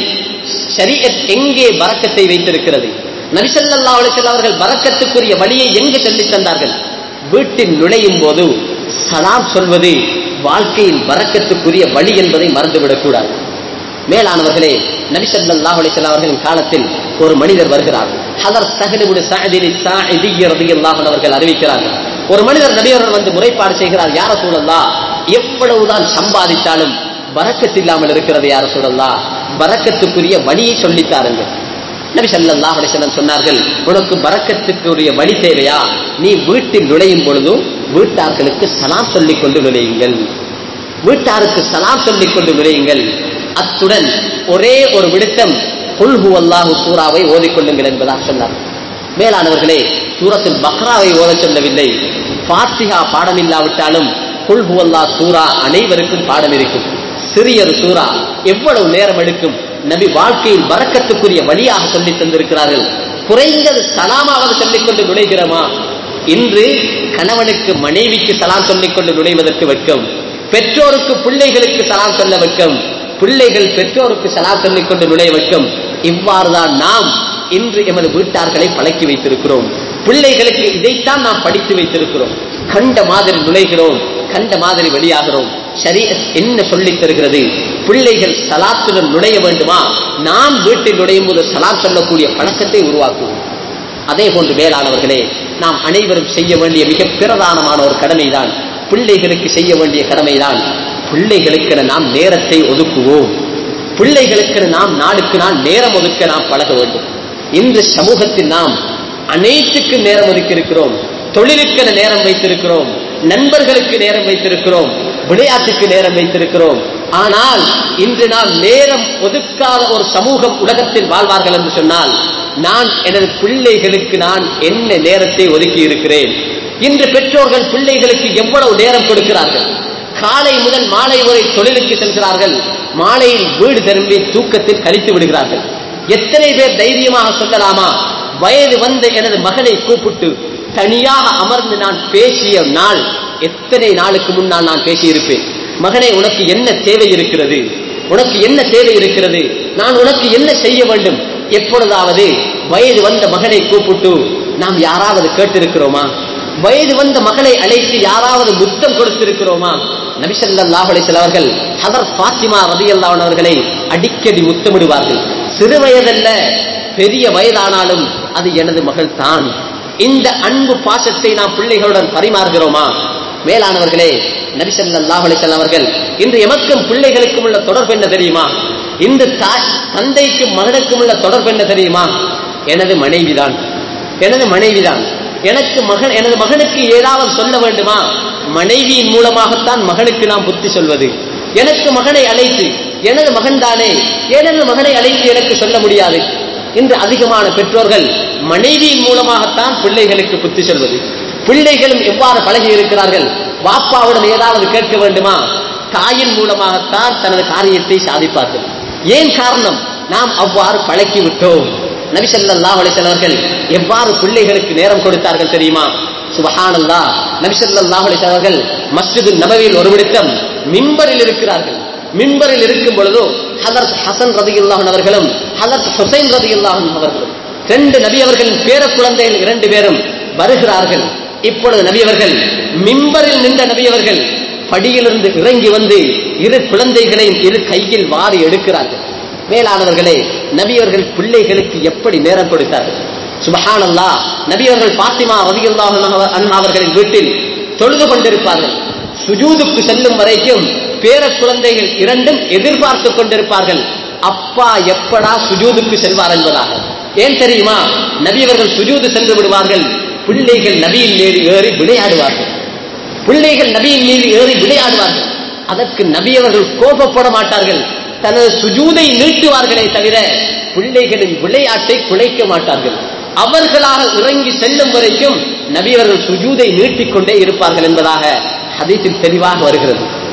ஷரீஅத் எங்கே பறக்கத்தை வைத்திருக்கிறது நபிசல்லா அலிசல்ல அவர்கள் பறக்கத்துக்குரிய வழியை எங்கு சொல்லித் தந்தார்கள் வீட்டில் நுழையும் போது சலாம் சொல்வது வாழ்க்கையில் பறக்கத்துக்குரிய வழி என்பதை மறந்துவிடக் கூடாது மேலானவர்களே நபிசல்லாஹ் அலிசல்ல அவர்களின் காலத்தில் ஒரு மனிதர் வருகிறார் ஹதர் சஹலிபுடு சஅதினி சாஇதி ரலியல்லாஹு அவர்கள் அறிவிக்கிறார்கள் ஒரு மனிதர் நபியவர்கள் வந்து முறைப்பாடு செய்கிறார் யார சூழல்லா எவ்வளவுதான் சம்பாதித்தாலும் பறக்கத்தில்லாமல் இருக்கிறது யார சூழல்லா பறக்கத்துக்குரிய வழியை சொல்லித்தாருங்கள் நபி ஸல்லல்லாஹு அலைஹி வஸல்லம் சொன்னார்கள் உனக்கு பறக்கத்துக்குரிய வழி தேவையா நீ வீட்டில் நுழையும் பொழுது வீட்டார்களுக்கு சலாம் சொல்லிக் கொண்டு நுழையுங்கள் வீட்டாருக்கு சலாம் சொல்லிக் கொண்டு நுழையுங்கள் அத்துடன் ஒரே ஒரு விடுத்தம் புல்ஹு அல்லாஹு சூறாவை ஓதிக்கொள்ளுங்கள் என்பதாக சொன்னார் மேலானவர்களே சூரத்தில் பக்ராவை ஓதச் சொல்லவில்லை ஃபாத்திஹா பாடம் இல்லாவிட்டாலும் புல்ஹு அல்லா சூரா அனைவருக்கும் பாடம் இருக்கும் சிறியொரு சூரா எவ்வளவு நேரம் எடுக்கும் நபி வாழ்க்கையில் வரக்கத்துக்குரிய வழியாக சொல்லி தந்திருக்கிறார்கள் குறைந்தது சலாமாவது சொல்லிக் கொண்டு நுழைகிறோமா இன்று கணவனுக்கு மனைவிக்கு சலாம் சொல்லிக் கொண்டு நுழைவதற்கு வெட்கம் பெற்றோருக்கு பிள்ளைகளுக்கு சலாம் சொல்ல வெட்கம் பிள்ளைகள் பெற்றோருக்கு சலாம் சொல்லிக் கொண்டு நுழைய வெட்கம் இவ்வாறுதான் நாம் இன்று எமது வீட்டார்களை பழக்கி வைத்திருக்கிறோம் பிள்ளைகளுக்கு இதைத்தான் நாம் படித்து வைத்திருக்கிறோம் கண்ட மாதிரி நுழைகிறோம் கண்ட மாதிரி வெளியாகிறோம் சரி என்ன சொல்லித் தருகிறது பிள்ளைகள் சலாத்துடன் நுழைய வேண்டுமா நாம் வீட்டில் நுழையும் போது சலாம் சொல்லக்கூடிய பழக்கத்தை உருவாக்குவோம் அதே போன்று மேலானவர்களே நாம் அனைவரும் செய்ய வேண்டிய மிக பிரதானமான ஒரு கடமைதான் பிள்ளைகளுக்கு செய்ய வேண்டிய கடமைதான் பிள்ளைகளுக்கென நாம் நேரத்தை ஒதுக்குவோம் பிள்ளைகளுக்கு நாம் நாளுக்கு நாள் நேரம் ஒதுக்க நாம் பழக வேண்டும் இன்று சமூகத்தில் நாம் அனைத்துக்கு நேரம் ஒதுக்கி இருக்கிறோம் தொழிலுக்கென நேரம் வைத்திருக்கிறோம் நண்பர்களுக்கு நேரம் வைத்திருக்கிறோம் விளையாட்டுக்கு நேரம் வைத்திருக்கிறோம் ஆனால் இன்று நாம் நேரம் ஒதுக்காத ஒரு சமூகம் உலகத்தில் வாழ்வார்கள் என்று சொன்னால் நான் எனது பிள்ளைகளுக்கு நான் என்ன நேரத்தை ஒதுக்கி இருக்கிறேன் இன்று பெற்றோர்கள் பிள்ளைகளுக்கு எவ்வளவு நேரம் கொடுக்கிறார்கள் காலை முதல் மாலை வரை தொழிலுக்கு செல்கிறார்கள் மாலையில் வீடு திரும்பி தூக்கத்தில் கழித்து விடுகிறார்கள் எத்தனை பேர் தைரியமாக சொல்லலாமா வயது வந்த எனது மகனை கூப்பிட்டு தனியாக அமர்ந்து நான் பேசிய நாள் எத்தனை நாளுக்கு முன்னால் நான் பேசியிருப்பேன் மகனே உனக்கு என்ன தேவை இருக்கிறது உனக்கு என்ன தேவை இருக்கிறது நான் உனக்கு என்ன செய்ய வேண்டும் எப்பொழுதாவது வயது வந்த மகனை கூப்பிட்டு நாம் யாராவது கேட்டிருக்கிறோமா வயது வந்த மகளை அழைத்து யாராவது முத்தம் கொடுத்திருக்கிறோமா நபிசல்லாஹ் அலிசல் அவர்கள் ஹதர் பாத்திமா ரதியல்லான் அவர்களை அடிக்கடி முத்தமிடுவார்கள் சிறு வயதல்ல பெரிய வயதானாலும் அது எனது மகள் தான் இந்த அன்பு பாசத்தை நாம் பிள்ளைகளுடன் பரிமாறுகிறோமா மேலானவர்களே நபிசல்லாஹ் அலிசல் அவர்கள் இன்று எமக்கும் பிள்ளைகளுக்கும் உள்ள தொடர்பு என்ன தெரியுமா இந்த தாய் தந்தைக்கும் மகனுக்கும் உள்ள தொடர்பு என்ன தெரியுமா எனது மனைவிதான் எனது மனைவிதான் எனக்கு மகன் எனது மகனுக்கு ஏதாவது சொல்ல வேண்டுமா மனைவியின் மூலமாகத்தான் மகனுக்கு நாம் புத்தி சொல்வது எனக்கு மகனை அழைத்து எனது மகன் தானே எனது மகனை அழைத்து எனக்கு சொல்ல முடியாது இன்று அதிகமான பெற்றோர்கள் மனைவியின் மூலமாகத்தான் பிள்ளைகளுக்கு புத்தி சொல்வது பிள்ளைகளும் எவ்வாறு பழகி இருக்கிறார்கள் வாப்பாவிடம் ஏதாவது கேட்க வேண்டுமா தாயின் மூலமாகத்தான் தனது காரியத்தை சாதிப்பார்கள் ஏன் காரணம் நாம் அவ்வாறு பழக்கி விட்டோம் நபிசல்லா அலிசல்லவர்கள் எவ்வாறு பிள்ளைகளுக்கு நேரம் கொடுத்தார்கள் தெரியுமா சுபஹானல்லா நபிசல்லா அலிசல்லவர்கள் மஸ்ஜிது நபவியில் ஒரு விடுத்தம் மிம்பரில் இருக்கிறார்கள் மிம்பரில் இருக்கும் பொழுதோ ஹதரத் ஹசன் ரதியுல்லாஹன் அவர்களும் ஹதரத் ஹுசைன் ரதியுல்லாஹன் அவர்களும் ரெண்டு நபி அவர்களின் பேர குழந்தைகள் இரண்டு பேரும் வருகிறார்கள் இப்பொழுது நபி அவர்கள் மிம்பரில் நின்ற நபி அவர்கள் படியிலிருந்து இறங்கி வந்து இரு குழந்தைகளையும் இரு கையில் வாரி எடுக்கிறார்கள் மேலானவர்களே நபியவர்கள் பிள்ளைகளுக்கு எப்படி நேரம் கொடுத்தார்கள் சுபஹானல்லா நபியவர்கள் பாத்திமா ரதியுல்லாஹ் அவர்களின் வீட்டில் தொழுது கொண்டிருப்பார்கள் சுஜூதுக்கு செல்லும் வரைக்கும் பேர குழந்தைகள் இரண்டும் எதிர்பார்த்துக் கொண்டிருப்பார்கள் அப்பா எப்படா சுஜூதுக்கு செல்வார் என்பதாக ஏன் தெரியுமா நபியவர்கள் சுஜூது சென்று விடுவார்கள் பிள்ளைகள் நபியின் மீது ஏறி விளையாடுவார்கள் பிள்ளைகள் நபியின் மீது ஏறி விளையாடுவார்கள் அதற்கு நபியவர்கள் கோபப்பட மாட்டார்கள் தனது சுஜூதை நீட்டுவார்களே தவிர பிள்ளைகளின் விளையாட்டை குலைக்க மாட்டார்கள் அவர்களாக இறங்கி செல்லும் வரைக்கும் நபியவர்கள் சுஜூதை நீட்டிக்கொண்டே இருப்பார்கள் என்பதாக ஹதீஸில் தெளிவாக வருகிறது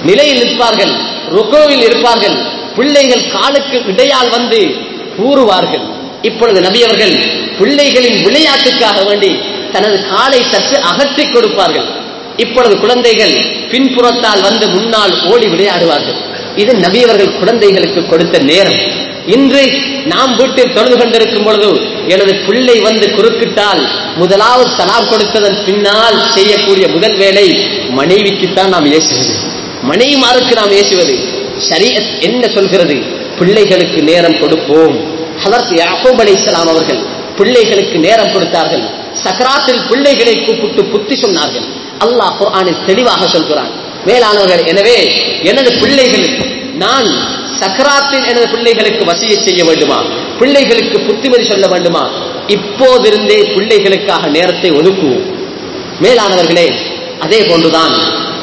நிலையில் இருப்பார்கள் ருகோவில் இருப்பார்கள் பிள்ளைகள் காலுக்கு இடையால் வந்து கூறுவார்கள் இப்பொழுது நபி அவர்கள் பிள்ளைகளின் விளையாட்டுக்காக வேண்டி தனது காலை சற்று அகற்றி கொடுப்பார்கள் இப்பொழுது குழந்தைகள் பின்புறத்தால் வந்து முன்னால் ஓடி விளையாடுவார்கள் இது நபி அவர்கள் குழந்தைகளுக்கு கொடுத்த நேரம் இன்று நாம் வீட்டில் தொழுது கொண்டிருக்கும் பொழுது எனது பிள்ளை வந்து குறுக்கிட்டால் முதலாவது சலாம் கொடுத்ததன் பின்னால் செய்யக்கூடிய முதல் வேலை மனைவிக்குத்தான் நாம் ஏசுவது மனைவிமாருக்கு நாம் ஏசுவது ஷரியத் என்ன சொல்கிறது பிள்ளைகளுக்கு நேரம் கொடுப்போம் ஹலர்த் யாக்கூப் அலைஹிஸ்ஸலாம் அவர்கள் பிள்ளைகளுக்கு நேரம் கொடுத்தார்கள் சக்கராத்தில் பிள்ளைகளை கூப்பிட்டு புத்தி சொன்னார்கள் அல்லாஹ் குர்ஆனில் தெளிவாக சொல்கிறான் மேலானவர்கள் எனவே எனது பிள்ளைகளுக்கு நான் சக்கராத்தில் எனது பிள்ளைகளுக்கு வசிய செய்ய வேண்டுமா பிள்ளைகளுக்கு புத்திமதி சொல்ல வேண்டுமா இப்போதிருந்தே பிள்ளைகளுக்காக நேரத்தை ஒதுக்குவோம் மேலானவர்களே அதே போன்றுதான்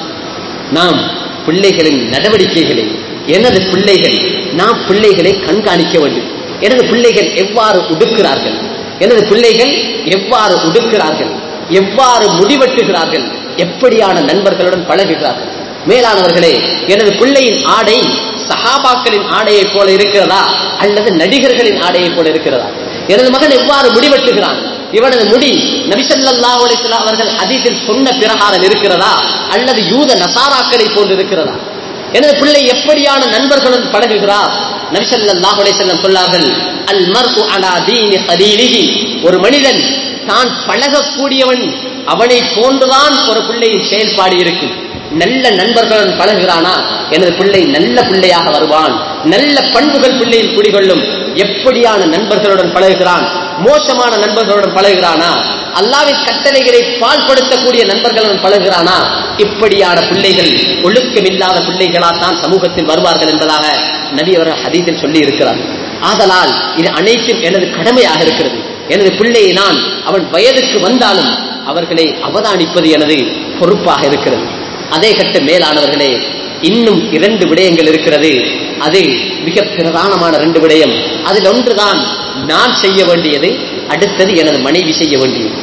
நாம் பிள்ளைகளின் நடவடிக்கைகளை எனது பிள்ளைகள் நாம் பிள்ளைகளை கண்காணிக்க வேண்டும் எனது பிள்ளைகள் எவ்வாறு உடுக்கிறார்கள் எனது பிள்ளைகள் எவ்வாறு உடுக்கிறார்கள் எவ்வாறு முடிவெட்டுகிறார்கள் எப்படியான நண்பர்களுடன் பழகுகிறார்கள் மேலானவர்களே எனது பிள்ளையின் ஆடை சஹாபாக்களின் ஆடையைப் போல இருக்கிறதா அல்லது நடிகர்களின் ஆடையைப் போல இருக்கிறதா எனது மகன் எவ்வாறு முடிவெட்டுகிறான் இவனது முடி நபிசல்லாஹு அலிஸ்லாம் அவர்கள் ஹதீஸில் சொன்ன பிரகாரம் இருக்கிறதா அல்லது யூத நசாராக்களை போன்று இருக்கிறதா எனது பிள்ளை எப்படியான நண்பர்களுடன் பழகுகிறார் நபிசல்லாஹு அலிஸ்லாம் சொல்லார்கள் அல் மர்உ அலா தீனி ஹலீலிஹி ஒரு மனிதன் தான் பழகக்கூடியவன் அவனை போன்றுதான் ஒரு பிள்ளையின் செயல்பாடு இருக்கும் நல்ல நண்பர்களுடன் பழகுகிறானா எனது பிள்ளை நல்ல பிள்ளையாக வருவான் நல்ல பண்புகள் பிள்ளையில் குடிகொள்ளும் எப்படியான நண்பர்களுடன் பழகுகிறான் மோசமான நண்பர்களுடன் பழகுகிறானா அல்லாவின் கட்டளைகளை பால்படுத்தக்கூடிய நண்பர்களுடன் பழகுகிறானா இப்படியான பிள்ளைகள் ஒழுக்கமில்லாத பிள்ளைகளாத்தான் சமூகத்தில் வருவார்கள் என்பதாக நபி அவர்கள் ஹதீஸில் சொல்லி இருக்கிறார் ஆதலால் இது அனைத்தும் எனது கடமையாக இருக்கிறது எனது பிள்ளையை நான் அவன் வயதுக்கு வந்தாலும் அவர்களை அவதானிப்பது எனது பொறுப்பாக இருக்கிறது அதே கட்ட மேலானவர்களே இன்னும் இரண்டு விடயங்கள் இருக்கிறது அது மிக பிரதானமான ரெண்டு விடயம் அதில் ஒன்றுதான் நான் செய்ய வேண்டியது அடுத்தது எனது மனைவி செய்ய வேண்டியது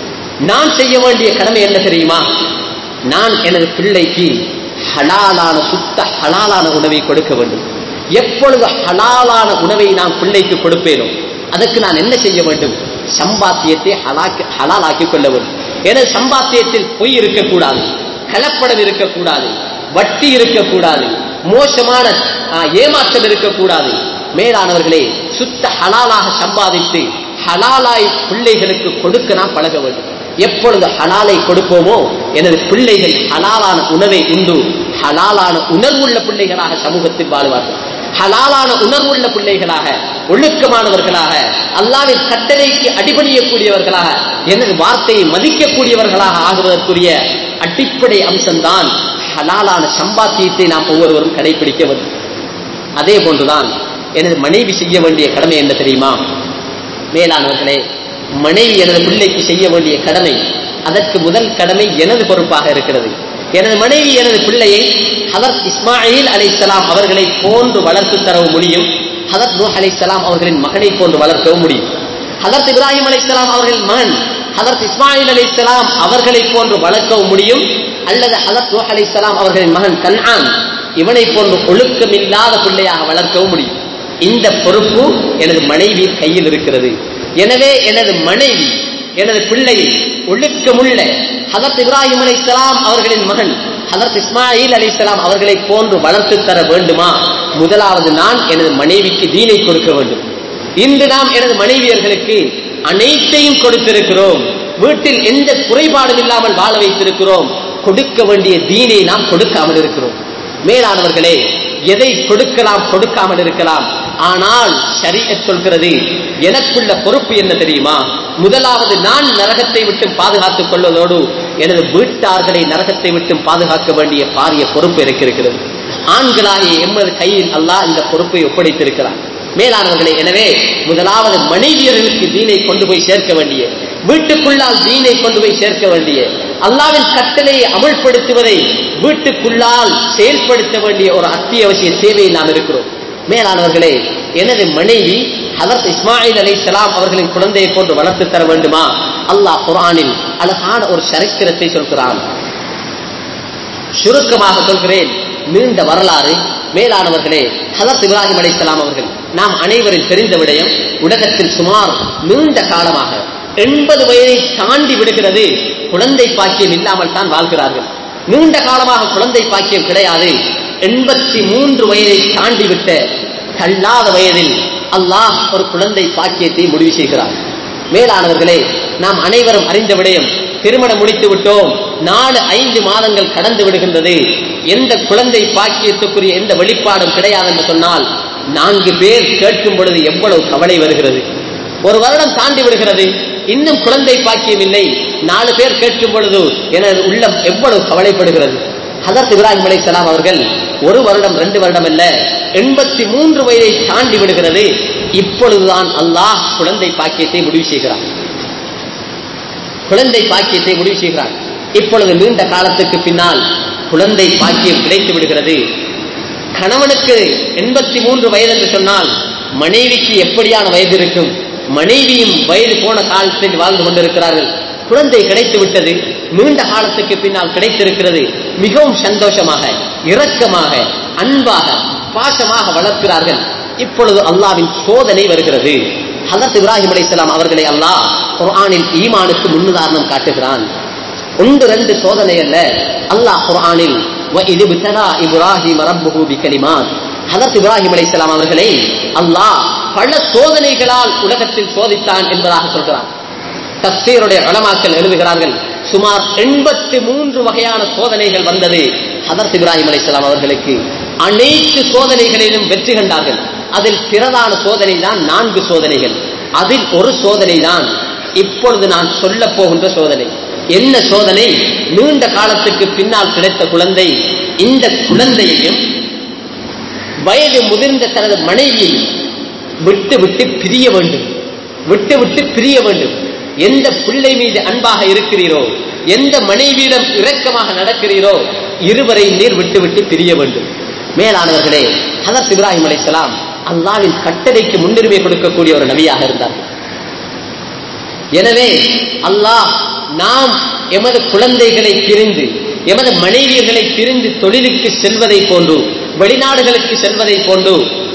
நான் செய்ய வேண்டிய கடமை என்ன தெரியுமா நான் எனது பிள்ளைக்கு ஹலாலான சுத்த ஹலாலான உணவை கொடுக்க வேண்டும் எப்பொழுது ஹலாலான உணவை நான் பிள்ளைக்கு கொடுப்பேனோ அதற்கு நான் என்ன செய்ய வேண்டும் சம்பாத்தியத்தை ஹலாக்கி ஹலாலாக்கிக் கொள்ள வேண்டும் எனது சம்பாத்தியத்தில் பொய் இருக்கக்கூடாது கலப்படம் இருக்கக்கூடாது வட்டி இருக்கக்கூடாது மோசமான ஆ, ஏமாற்றம் இருக்கக்கூடாது மேலானவர்களே சுத்த ஹலாலாக சம்பாதித்து ஹலாலாய் பிள்ளைகளுக்கு கொடுக்க நாம் பழக வேண்டும் எப்பொழுது ஹலாலை கொடுப்போமோ எனது பிள்ளைகள் ஹலாலான உணவை உண்டு ஹலாலான உணர்வுள்ள பிள்ளைகளாக சமூகத்தில் வாழ்வார்கள் ஹலாலான உணர்வுள்ள பிள்ளைகளாக ஒழுக்கமானவர்களாக அல்லாவின் கட்டளைக்கு அடிபணியக்கூடியவர்களாக எனது வார்த்தையை மதிக்கக்கூடியவர்களாக ஆகுவதற்குரிய அடிப்படை அம்சம்தான் ஹலாலான சம்பாத்தியத்தை நாம் ஒவ்வொருவரும் கடைபிடிக்க வேண்டும் அதே போன்றுதான் எனது மனைவி செய்ய வேண்டிய கடமை என்ன தெரியுமா மேலானவர்களே மனைவி எனது பிள்ளைக்கு செய்ய வேண்டிய கடமை அதற்கு முதல் கடமை எனது பொறுப்பாக இருக்கிறது எனது மனைவி எனது பிள்ளையை ஹதரத் இஸ்மாயில் அலைஹிஸ்ஸலாம் அவர்களை போன்று வளர்த்து தரவும் முடியும் ஹதரத் நூஹ் அலைஹிஸ்ஸலாம் அவர்களின் மகனை போன்று வளர்க்கவும் முடியும் ஹதரத் இப்ராஹிம் அலைஹிஸ்ஸலாம் அவர்களின் மகன் ஹதரத் இஸ்மாயில் அலைஹிஸ்ஸலாம் அவர்களை போன்று வளர்க்கவும் முடியும் அல்லது ஹதரத் நூஹ் அலைஹிஸ்ஸலாம் அவர்களின் மகன் கன்ஆன் இவனை போன்று ஒழுக்கமில்லாத பிள்ளையாக வளர்க்கவும் முடியும் இந்த பொறுப்பு எனது மனைவி கையில் இருக்கிறது எனவே எனது மனைவி எனது பிள்ளையை ஒழுக்கமுள்ள ஹதரத் இப்ராஹிம் அலைஹிஸ்ஸலாம் அவர்களின் மகன் ஹதரத் இஸ்மாயில் அலைஹிஸ்ஸலாம் அவர்களை போன்று வளர்த்து தர வேண்டுமா முதலாவது நான் எனது மனைவிக்கு தீனை கொடுக்க வேண்டும் இன்று நாம் எனது மனைவியர்களுக்கு அனைத்தையும் கொடுத்திருக்கிறோம் வீட்டில் எந்த குறைபாடும் இல்லாமல் வாழ வைத்திருக்கிறோம் கொடுக்க வேண்டிய தீனை நாம் கொடுக்காமல் இருக்கிறோம் மேலானவர்களே எதை கொடுக்கலாம் கொடுக்காமல் இருக்கலாம் ஆனால் ஷரீஅத் சொல்கிறது எனக்குள்ள பொறுப்பு என்ன தெரியுமா முதலாவது நான் நரகத்தை விட்டு பாதுகாத்துக் கொள்வதோடு எனது வீட்டார்களை நரகத்தை விட்டு பாதுகாக்க வேண்டிய பாரிய பொறுப்பு எனக்கு இருக்கிறது ஆண்களாகிய எமது கையில் அல்லாஹ் இந்த பொறுப்பை ஒப்படைத்திருக்கிறார் மேலானவர்களே எனவே முதலாவது மனைவியர்களுக்கு தீனை கொண்டு போய் சேர்க்க வேண்டிய வீட்டுக்குள்ளால் தீனை கொண்டு போய் சேர்க்க வேண்டிய அல்லாவின் கட்டளையை அமல்படுத்துவதை வீட்டுக்குள்ளால் செயல்படுத்த வேண்டிய ஒரு அத்தியாவசிய சேவையில் நாம் இருக்கிறோம் மேலானவர்களே எனது மனைவி ஹதரத் இஸ்மாயில் அலைஹிஸ்ஸலாம் அவர்களின் குழந்தையை போன்று வளர்த்து தர வேண்டுமா அல்லாஹ் குர்ஆனில் அழகான ஒரு சரித்திரத்தை சொல்கிறான் சுருக்கமாக சொல்கிறேன் நீண்ட வரலாறு மேலானவர்களே ஹலத் இப்ராஹிம் அலைஹிஸ்ஸலாம் அவர்கள் நாம் அனைவரும் தெரிந்த விடயம் உலகத்தில் சுமார் நீண்ட காலமாக எண்பது வயதை தாண்டி விடுகிறது குழந்தை பாக்கியம் இல்லாமல் தான் வாழ்கிறார்கள் நீண்ட காலமாக குழந்தை பாக்கியம் கிடையாது எண்பத்தி மூன்று வயதை தாண்டி விட்ட தள்ளாத வயதில் அல்லாஹ் ஒரு குழந்தை பாக்கியத்தை முடிவு செய்கிறார் மேலானவர்களே நாம் அனைவரும் அறிந்த விடயம் திருமணம் முடித்து விட்டோம் நாலு ஐந்து மாதங்கள் கடந்து விடுகின்றது எந்த குழந்தை பாக்கியத்துக்குரிய எந்த வெளிப்பாடும் கிடையாது என்று சொன்னால் நான்கு பேர் கேட்கும் பொழுது எவ்வளவு கவலை வருகிறது ஒரு வருடம் தாண்டி விடுகிறது இன்னும் குழந்தை பாக்கியம் இல்லை நாலு பேர் கேட்கும் பொழுது எனது உள்ளம் எவ்வளவு கவலைப்படுகிறது ஹதரத் இப்ராஹிம் அலைஹிஸ்ஸலாம் அவர்கள் ஒரு வருடம் ரெண்டு வருடம் அல்ல எண்பத்தி மூன்று வயதை தாண்டி விடுகிறது இப்பொழுதுதான் அல்லாஹ் குழந்தை பாக்கியத்தை முடிவு செய்கிறார் குழந்தை பாக்கியத்தை முடிவு செய்கிறார் இப்பொழுது நீண்ட காலத்துக்கு பின்னால் குழந்தை பாக்கியம் கிடைத்து விடுகிறது கணவனுக்கு எண்பத்தி மூன்று வயது என்று சொன்னால் மனைவிக்கு எப்படியான வயது இருக்கும் மனைவியும் வயது போன காலத்தில் வாழ்ந்து கொண்டிருக்கிறார்கள் குழந்தை கிடைத்து விட்டது நீண்ட காலத்துக்கு பின்னால் கிடைத்திருக்கிறது மிகவும் சந்தோஷமாக இரக்கமாக அன்பாக பாசமாக வளர்க்கிறார்கள் இப்பொழுது அல்லாவின் சோதனை வருகிறது ஹலத் இப்ராஹிம் அலைஹிஸ்ஸலாம் அவர்களை அல்லாஹ் குர்ஆனில் ஈமானுக்கு முன்னுதாரணம் காட்டுகிறான் ஒன்று ரெண்டு சோதனை அல்ல அல்லாஹ் குர்ஆனில் وَإِذِ ابْتَلَى إِبْرَاهِيمَ رَبُّهُ بِكَلِمَاتٍ ஹதரத் இப்ராஹிம் அலைஹிஸ்ஸலாம் அவர்களை அல்லாஹ் பல சோதனைகளால் உலகத்தில் சோதித்தான் என்பதாக சொல்கிறான் தப்சீருடைய உலமாக்கள் எழுதுகிறார்கள் சுமார் எண்பத்தி மூன்று வகையான சோதனைகள் வந்தது ஹதரத் இப்ராஹிம் அலைஹிஸ்ஸலாம் அவர்களுக்கு அனைத்து சோதனைகளிலும் வெற்றி கண்டார்கள் அதில் பிரதான சோதனை தான் நான்கு சோதனைகள் அதில் ஒரு சோதனை தான் இப்பொழுது நான் சொல்ல போகின்ற சோதனை என்ன சோதனை நீண்ட காலத்துக்கு பின்னால் கிடைத்த குழந்தை இந்த குழந்தையையும் வயது முதிர்ந்த தனது மனைவியை விட்டு விட்டு பிரிய வேண்டும் விட்டு விட்டு பிரிய வேண்டும் எந்த பிள்ளை மீது அன்பாக இருக்கிறீரோ எந்த மனைவியிடம் இரக்கமாக நடக்கிறீரோ இருவரை நீர் விட்டு விட்டு பிரிய வேண்டும் மேலானவர்களே ஹதரத் இப்ராஹிம் அலைஹிஸ்ஸலாம் அல்லாவின் கட்டளைக்கு முன்னுரிமை கொடுக்கக்கூடிய ஒரு நபியாக இருந்தார் எனவே அல்லாஹ் நாம் எமது குழந்தைகளை பிரிந்து எமது மனைவியர்களை பிரிந்து தொழிலுக்கு செல்வதை போன்று வெளிநாடுகளுக்கு செல்வதை போன்று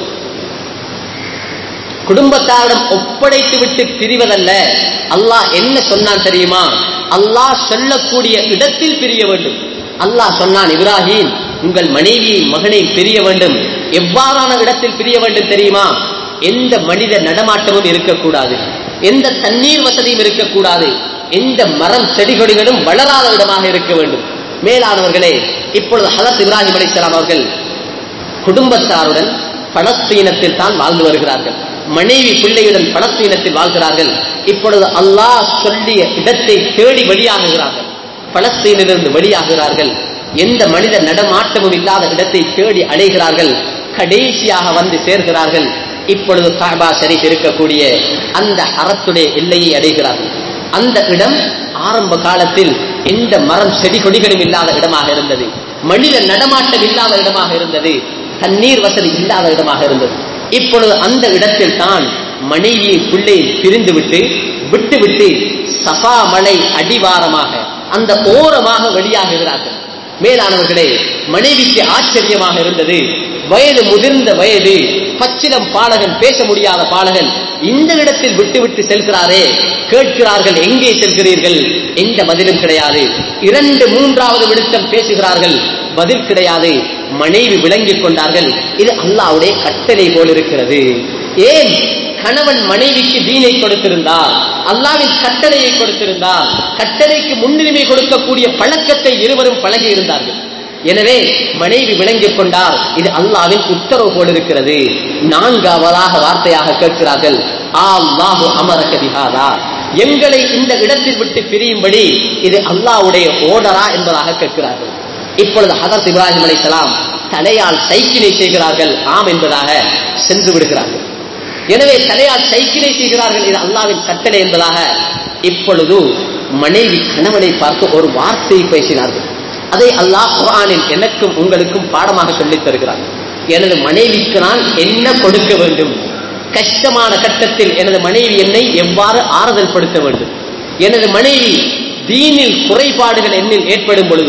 குடும்பத்தாரிடம் ஒப்படைத்து விட்டு பிரிவதல்ல அல்லாஹ் என்ன சொன்னான் தெரியுமா அல்லாஹ் சொல்லக்கூடிய இடத்தில் பிரிய வேண்டும் அல்லாஹ் சொன்னான் இப்ராஹிம் உங்கள் மனைவியை மகனை பிரிய வேண்டும் எவ்வாறான இடத்தில் பிரிய வேண்டும் தெரியுமா எந்த மனித நடமாட்டமும் இருக்கக்கூடாது எந்த தண்ணீர் வசதியும் இருக்கக்கூடாது எந்த மரம் செடிகொடிகளும் வளராத இடமாக இருக்க வேண்டும் மேலானவர்களே இப்பொழுது ஹலத் இப்ராஹிம் அலிஸ்லாம் அவர்கள் குடும்பத்தாருடன் பலஸ்தீனத்தில் தான் வாழ்ந்து வருகிறார்கள் மனைவி பிள்ளையுடன் பலஸ்தீனத்தில் வாழ்கிறார்கள் இப்பொழுது அல்லாஹ் சொல்லிய இடத்தை தேடி வெளியாகுகிறார்கள் பலஸ்தீனிலிருந்து வெளியாகிறார்கள் எந்த மனித நடமாட்டமும் இல்லாத இடத்தை தேடி அடைகிறார்கள் கடைசியாக வந்து சேர்கிறார்கள் இப்பொழுது காபா ஷரீஃப் இருக்கக்கூடிய அந்த அறத்துடைய எல்லையை அடைகிறார்கள் அந்த இடம் ஆரம்ப காலத்தில் எந்த மரம் செடி கொடிகளும் இல்லாத இடமாக இருந்தது மனித நடமாட்டம் இல்லாத இடமாக இருந்தது தண்ணீர் வசதி இல்லாத இடமாக இருந்தது இப்பொழுது அந்த இடத்தில் தான் மனைவியை பிள்ளை பிரிந்து விட்டு விட்டு விட்டு சஃபா மலை அடிவாரமாக அந்த ஓரமாக வெளியாகுகிறார்கள் மேலானவர்களே மனைவிக்கு ஆச்சரியமாக இருந்தது வயது முதிர்ந்த வயது பச்சிலம் பாலகன் பேச முடியாத பாலகன் இந்த இடத்தில் விட்டு விட்டு செல்கிறாரே கேட்கிறார்கள் எங்கே செல்கிறீர்கள் எந்த பதிலும் கிடையாது இரண்டு மூன்றாவது விடுத்தம் பேசுகிறார்கள் பதில் கிடையாது மனைவி விளங்கிக் கொண்டார்கள் இது அல்லாவுடைய கட்டளை போல் இருக்கிறது ஏன் கணவன் மனைவிக்கு தீனை கொடுத்திருந்தார் அல்லாவின் கட்டளையை கொடுத்திருந்தார் கட்டளைக்கு முன்னுரிமை கொடுக்கக்கூடிய பழக்கத்தை இருவரும் பழகி இருந்தார்கள் எனவே மனைவி விளங்கிக் கொண்டார் இது அல்லாவின் உத்தரவு போல் இருக்கிறது நான்காவதாக வார்த்தையாக கேட்கிறார்கள் அல்லாஹு அமரக பிஹாதா எங்களை இந்த இடத்தில் விட்டு பிரியும்படி இது அல்லாவுடைய ஓடரா என்பதாக கேட்கிறார்கள் இப்பொழுது ஹதரத் இப்ராஹிம் அலைஹிஸ்ஸலாம் தலையால் சைக்கிளை செய்கிறார்கள் ஆம் என்பதாக சென்று விடுகிறார்கள் எனவே தலையால் சைக்கிளை செய்கிறார்கள் இது அல்லாவின் கட்டளை என்பதாக இப்பொழுது மனைவி கணவனை பார்த்து ஒரு வார்த்தையை பேசினார்கள் அதை அல்லாஹ் குரானில் எனக்கும் உங்களுக்கும் பாடமாக சொல்லித் தருகிறார் எனது மனைவிக்கு நான் என்ன கொடுக்க வேண்டும் கஷ்டமான கட்டத்தில் எனது மனைவி என்னை எவ்வாறு ஆறுதல் படுத்த வேண்டும் எனது மனைவி தீனில் குறைபாடுகள் என்னில் ஏற்படும் பொழுது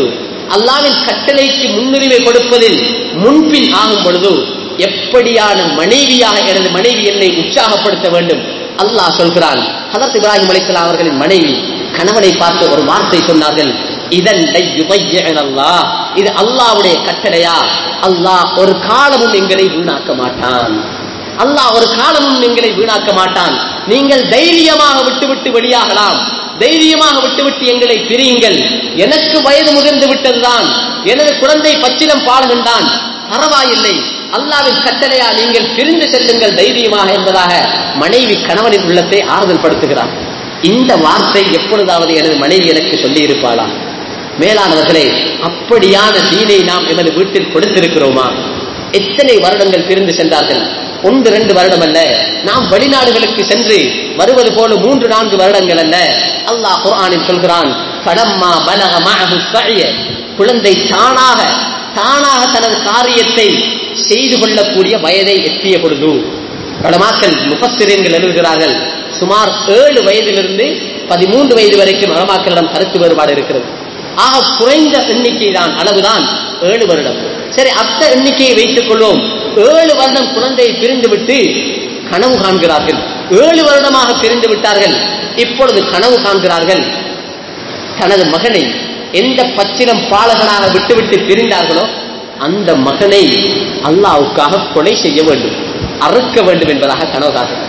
அல்லாவின் கட்டளைக்கு முன்னுரிமை கொடுப்பதில் முன்பின் ஆகும் பொழுது எப்படியான மனைவியாக எனது மனைவி என்னை உற்சாகப்படுத்த வேண்டும் அல்லாஹ் சொல்கிறான் ஹதரத் இப்ராஹிம் அலைஹிஸ்ஸலாம் அவர்களின் மனைவி கணவனை பார்த்து ஒரு வார்த்தை சொன்னார்கள் இதன் அல்லாஹ் இது அல்லாஹ்வுடைய கட்டளையா அல்லாஹ் ஒரு காலமும் எங்களை வீணாக்க மாட்டான் அல்லாஹ் ஒரு காலமும் எங்களை வீணாக்க மாட்டான் நீங்கள் தைரியமாக விட்டுவிட்டு வெளியாகலாம் தைரியமாக விட்டுவிட்டு எங்களை பிரியுங்கள் எனக்கு வயது முதிர்ந்து விட்டதுதான் எனது குழந்தை பச்சிலம் பாடுகின்றான் பரவாயில்லை அல்லாவின் கட்டளையா நீங்கள் பிரிந்து செல்லுங்கள் தைரியமாக என்பதாக மனைவி கணவனின் உள்ளத்தை ஆறுதல் படுத்துகிறார் இந்த வார்த்தை எப்பொழுதாவது எனது மனைவி எனக்கு சொல்லி இருப்பாளா மேலானவர்களே அப்படியான தீனை நாம் எமது வீட்டில் கொடுத்திருக்கிறோமா எத்தனை வருடங்கள் பிரிந்து சென்றார்கள் ஒன்று ரெண்டு வருடம் அல்ல நாம் வெளிநாடுகளுக்கு சென்று வருவது போல மூன்று நான்கு வருடங்கள் அல்ல அல்லாஹ் குர்ஆனில் சொல்கிறான் பலம்மா பலக மஅஹு ஸஅய குழந்தை தானாக தானாக தனது காரியத்தை செய்து கொள்ளக்கூடிய வயதை எட்டிய பொழுது பலமாக்கள் முஃபஸ்ஸிரீன்கள் எழுதுகிறார்கள் சுமார் ஏழு வயதிலிருந்து பதிமூன்று வயது வரைக்கும் வளமாக்களிடம் கருத்து வேறுபாடு இருக்கிறது ஆக குறைந்த எண்ணிக்கை தான் அளவுதான் ஏழு வருடம் சரி அத்த எண்ணிக்கையை வைத்துக் கொள்வோம் ஏழு வருடம் குழந்தையை பிரிந்து விட்டு கனவு காண்கிறார்கள் ஏழு வருடமாக பிரிந்து விட்டார்கள் இப்பொழுது கனவு காண்கிறார்கள் தனது மகனை எந்த பச்சிலம் பாலகனாக விட்டுவிட்டு பிரிந்தார்களோ அந்த மகனை அல்லாவுக்காக கொலை செய்ய வேண்டும் அறுக்க வேண்டும் என்பதாக கனவு காண்கிறார்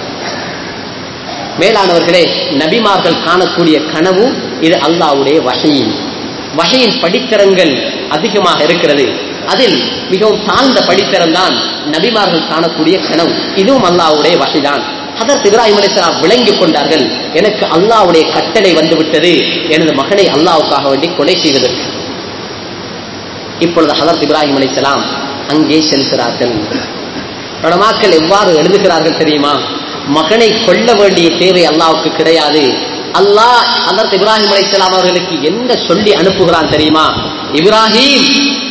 மேலானவர்களே நபிமார்கள் காணக்கூடிய கனவு இது அல்லாவுடைய வகையின் வகையின் படித்தரங்கள் அதிகமாக இருக்கிறது அதில் மிகவும் தாழ்ந்த படித்தரம் தான் நபிமார்கள் காணக்கூடிய கனவு இதுவும் அல்லாவுடைய வகைதான் அதற்கு இப்ராஹிம் அலிஸ்லாம் விளங்கிக் கொண்டார்கள் எனக்கு அல்லாவுடைய கட்டளை வந்துவிட்டது எனது மகனை அல்லாவுக்காக வேண்டி கொலை செய்வதற்கு இப்பொழுது ஹதரத் இப்ராஹிம் அலிஸ்லாம் அங்கே செல்கிறார்கள் படமாக்கள் எவ்வாறு எழுதுகிறார்கள் தெரியுமா மகனை கொல்ல வேண்டிய தேவை அல்லாவுக்கு கிடையாது அல்லாஹ் அதற்கு இப்ராஹிம் அலைஹிஸ்ஸலாம் அவர்களுக்கு என்ன சொல்லி அனுப்புகிறான் தெரியுமா இப்ராஹிம்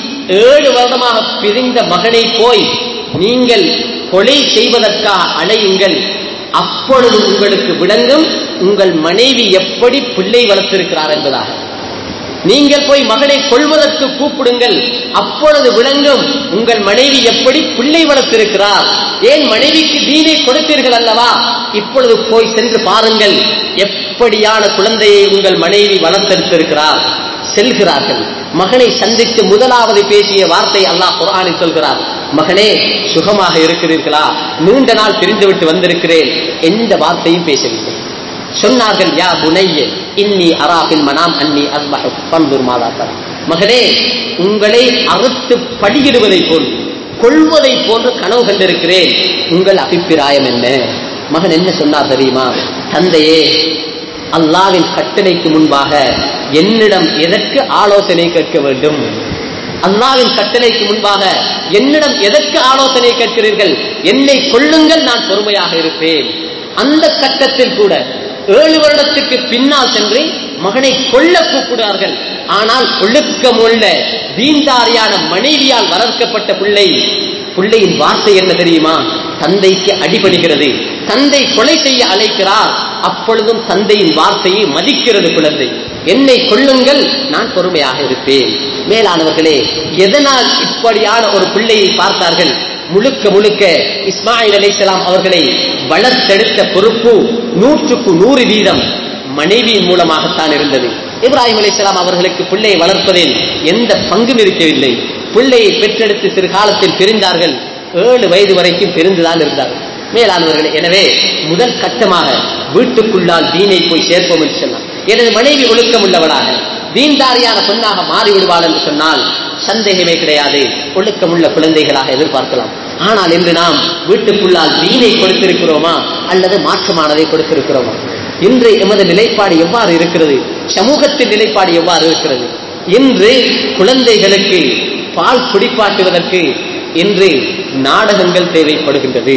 ஏழு வருடமாக பிரிந்த மகனை போய் நீங்கள் கொலை செய்வதற்காக அழையுங்கள் அப்பொழுது உங்களுக்கு விளங்கும் உங்கள் மனைவி எப்படி பிள்ளை வளர்த்திருக்கிறார் என்பதாக நீங்கள் போய் மகனை கொள்வதற்கு கூப்பிடுங்கள் அப்பொழுது விளங்கும் உங்கள் மனைவி எப்படி பிள்ளை வளர்த்திருக்கிறார் ஏன் மனைவிக்கு தீனை கொடுத்தீர்கள் அல்லவா இப்பொழுது போய் சென்று பாருங்கள் எப்படியான குழந்தையை உங்கள் மனைவி வளர்த்தெடுத்திருக்கிறார் செல்கிறார்கள் மகனை சந்தித்து முதலாவது பேசிய வார்த்தை அல்லாஹ் குரானில் சொல்கிறார் மகனே சுகமாக இருக்கிறீர்களா நீண்ட நாள் பிரிந்துவிட்டு வந்திருக்கிறேன் எந்த வார்த்தையும் பேசவில்லை சொன்னார்கள் யா புனைய இன்னி அராபில் மனாம் அன்னி அஸ்பஹு பந்துர் மாதாத்தர் மகனே உங்களை அறுத்து படியிடுவதை போல் கொள்வதை போன்று கனவு கண்டிருக்கிறேன் உங்கள் அபிப்பிராயம் என்ன மகன் என்ன சொன்னார் தெரியுமா தந்தையே அல்லாவின் கட்டளைக்கு முன்பாக என்னிடம் எதற்கு ஆலோசனை கேட்க வேண்டும் அல்லாவின் கட்டளைக்கு முன்பாக என்னிடம் எதற்கு ஆலோசனை கேட்கிறீர்கள் என்னை கொள்ளுங்கள் நான் பொறுமையாக இருப்பேன் அந்த கட்டத்தில் கூட ஏழு வருடத்துக்கு பின்னால் சென்று மகனை கொல்ல கூப்பிடுவார்கள் ஆனால் ஒழுக்கமுள்ள தீன்தாரியான மனைவியால் வளர்க்கப்பட்ட பிள்ளை பிள்ளையின் வார்த்தை என்ன தெரியுமா தந்தைக்கு அடிபடுகிறது தந்தை கொலை செய்ய அழைக்கிறார் அப்பொழுதும் தந்தையின் வார்த்தையை மதிக்கிறது குழந்தை என்னை கொள்ளுங்கள் நான் பொறுமையாக இருப்பேன் மேலானவர்களே எதனால் இப்படியான ஒரு பிள்ளையை பார்த்தார்கள் முழுக்க முழுக்க இஸ்மாயில் அலைசலாம் அவர்களை வளர்த்தெடுத்த பொறுப்பு நூற்றுக்கு நூறு வீதம் மனைவியின் மூலமாகத்தான் இருந்தது இப்ராஹிம் அலைசலாம் அவர்களுக்கு பிள்ளையை வளர்ப்பதில் எந்த பங்கும் இருக்கவில்லை பிள்ளையை பெற்றெடுத்து சிறு காலத்தில் பிரிந்தார்கள் ஏழு வயது வரைக்கும் பிரிந்துதான் இருந்தார்கள் மேலானவர்களே எனவே முதல் கட்டமாக வீட்டுக்குள்ளால் தீனை போய் சேர்ப்போம் என்று சொன்னார் எனது மனைவி ஒழுக்கம் உள்ளவளாக தீன்தாரியான பெண்ணாக மாறிவிடுவாள் என்று சொன்னால் சந்தேகமே கிடையாது ஒழுக்கமுள்ள குழந்தைகளாக எதிர்பார்க்கலாம் ஆனால் இன்று நாம் வீட்டுக்குள்ளால் தீனை கொடுத்திருக்கிறோமா அல்லது மாற்றமானதை கொடுத்திருக்கிறோமா இன்று எமது நிலைப்பாடு எவ்வாறு இருக்கிறது சமூகத்தின் நிலைப்பாடு எவ்வாறு இருக்கிறது இன்று குழந்தைகளுக்கு பால் குடிப்பாட்டுவதற்கு இன்று நாடகங்கள் தேவைப்படுகின்றது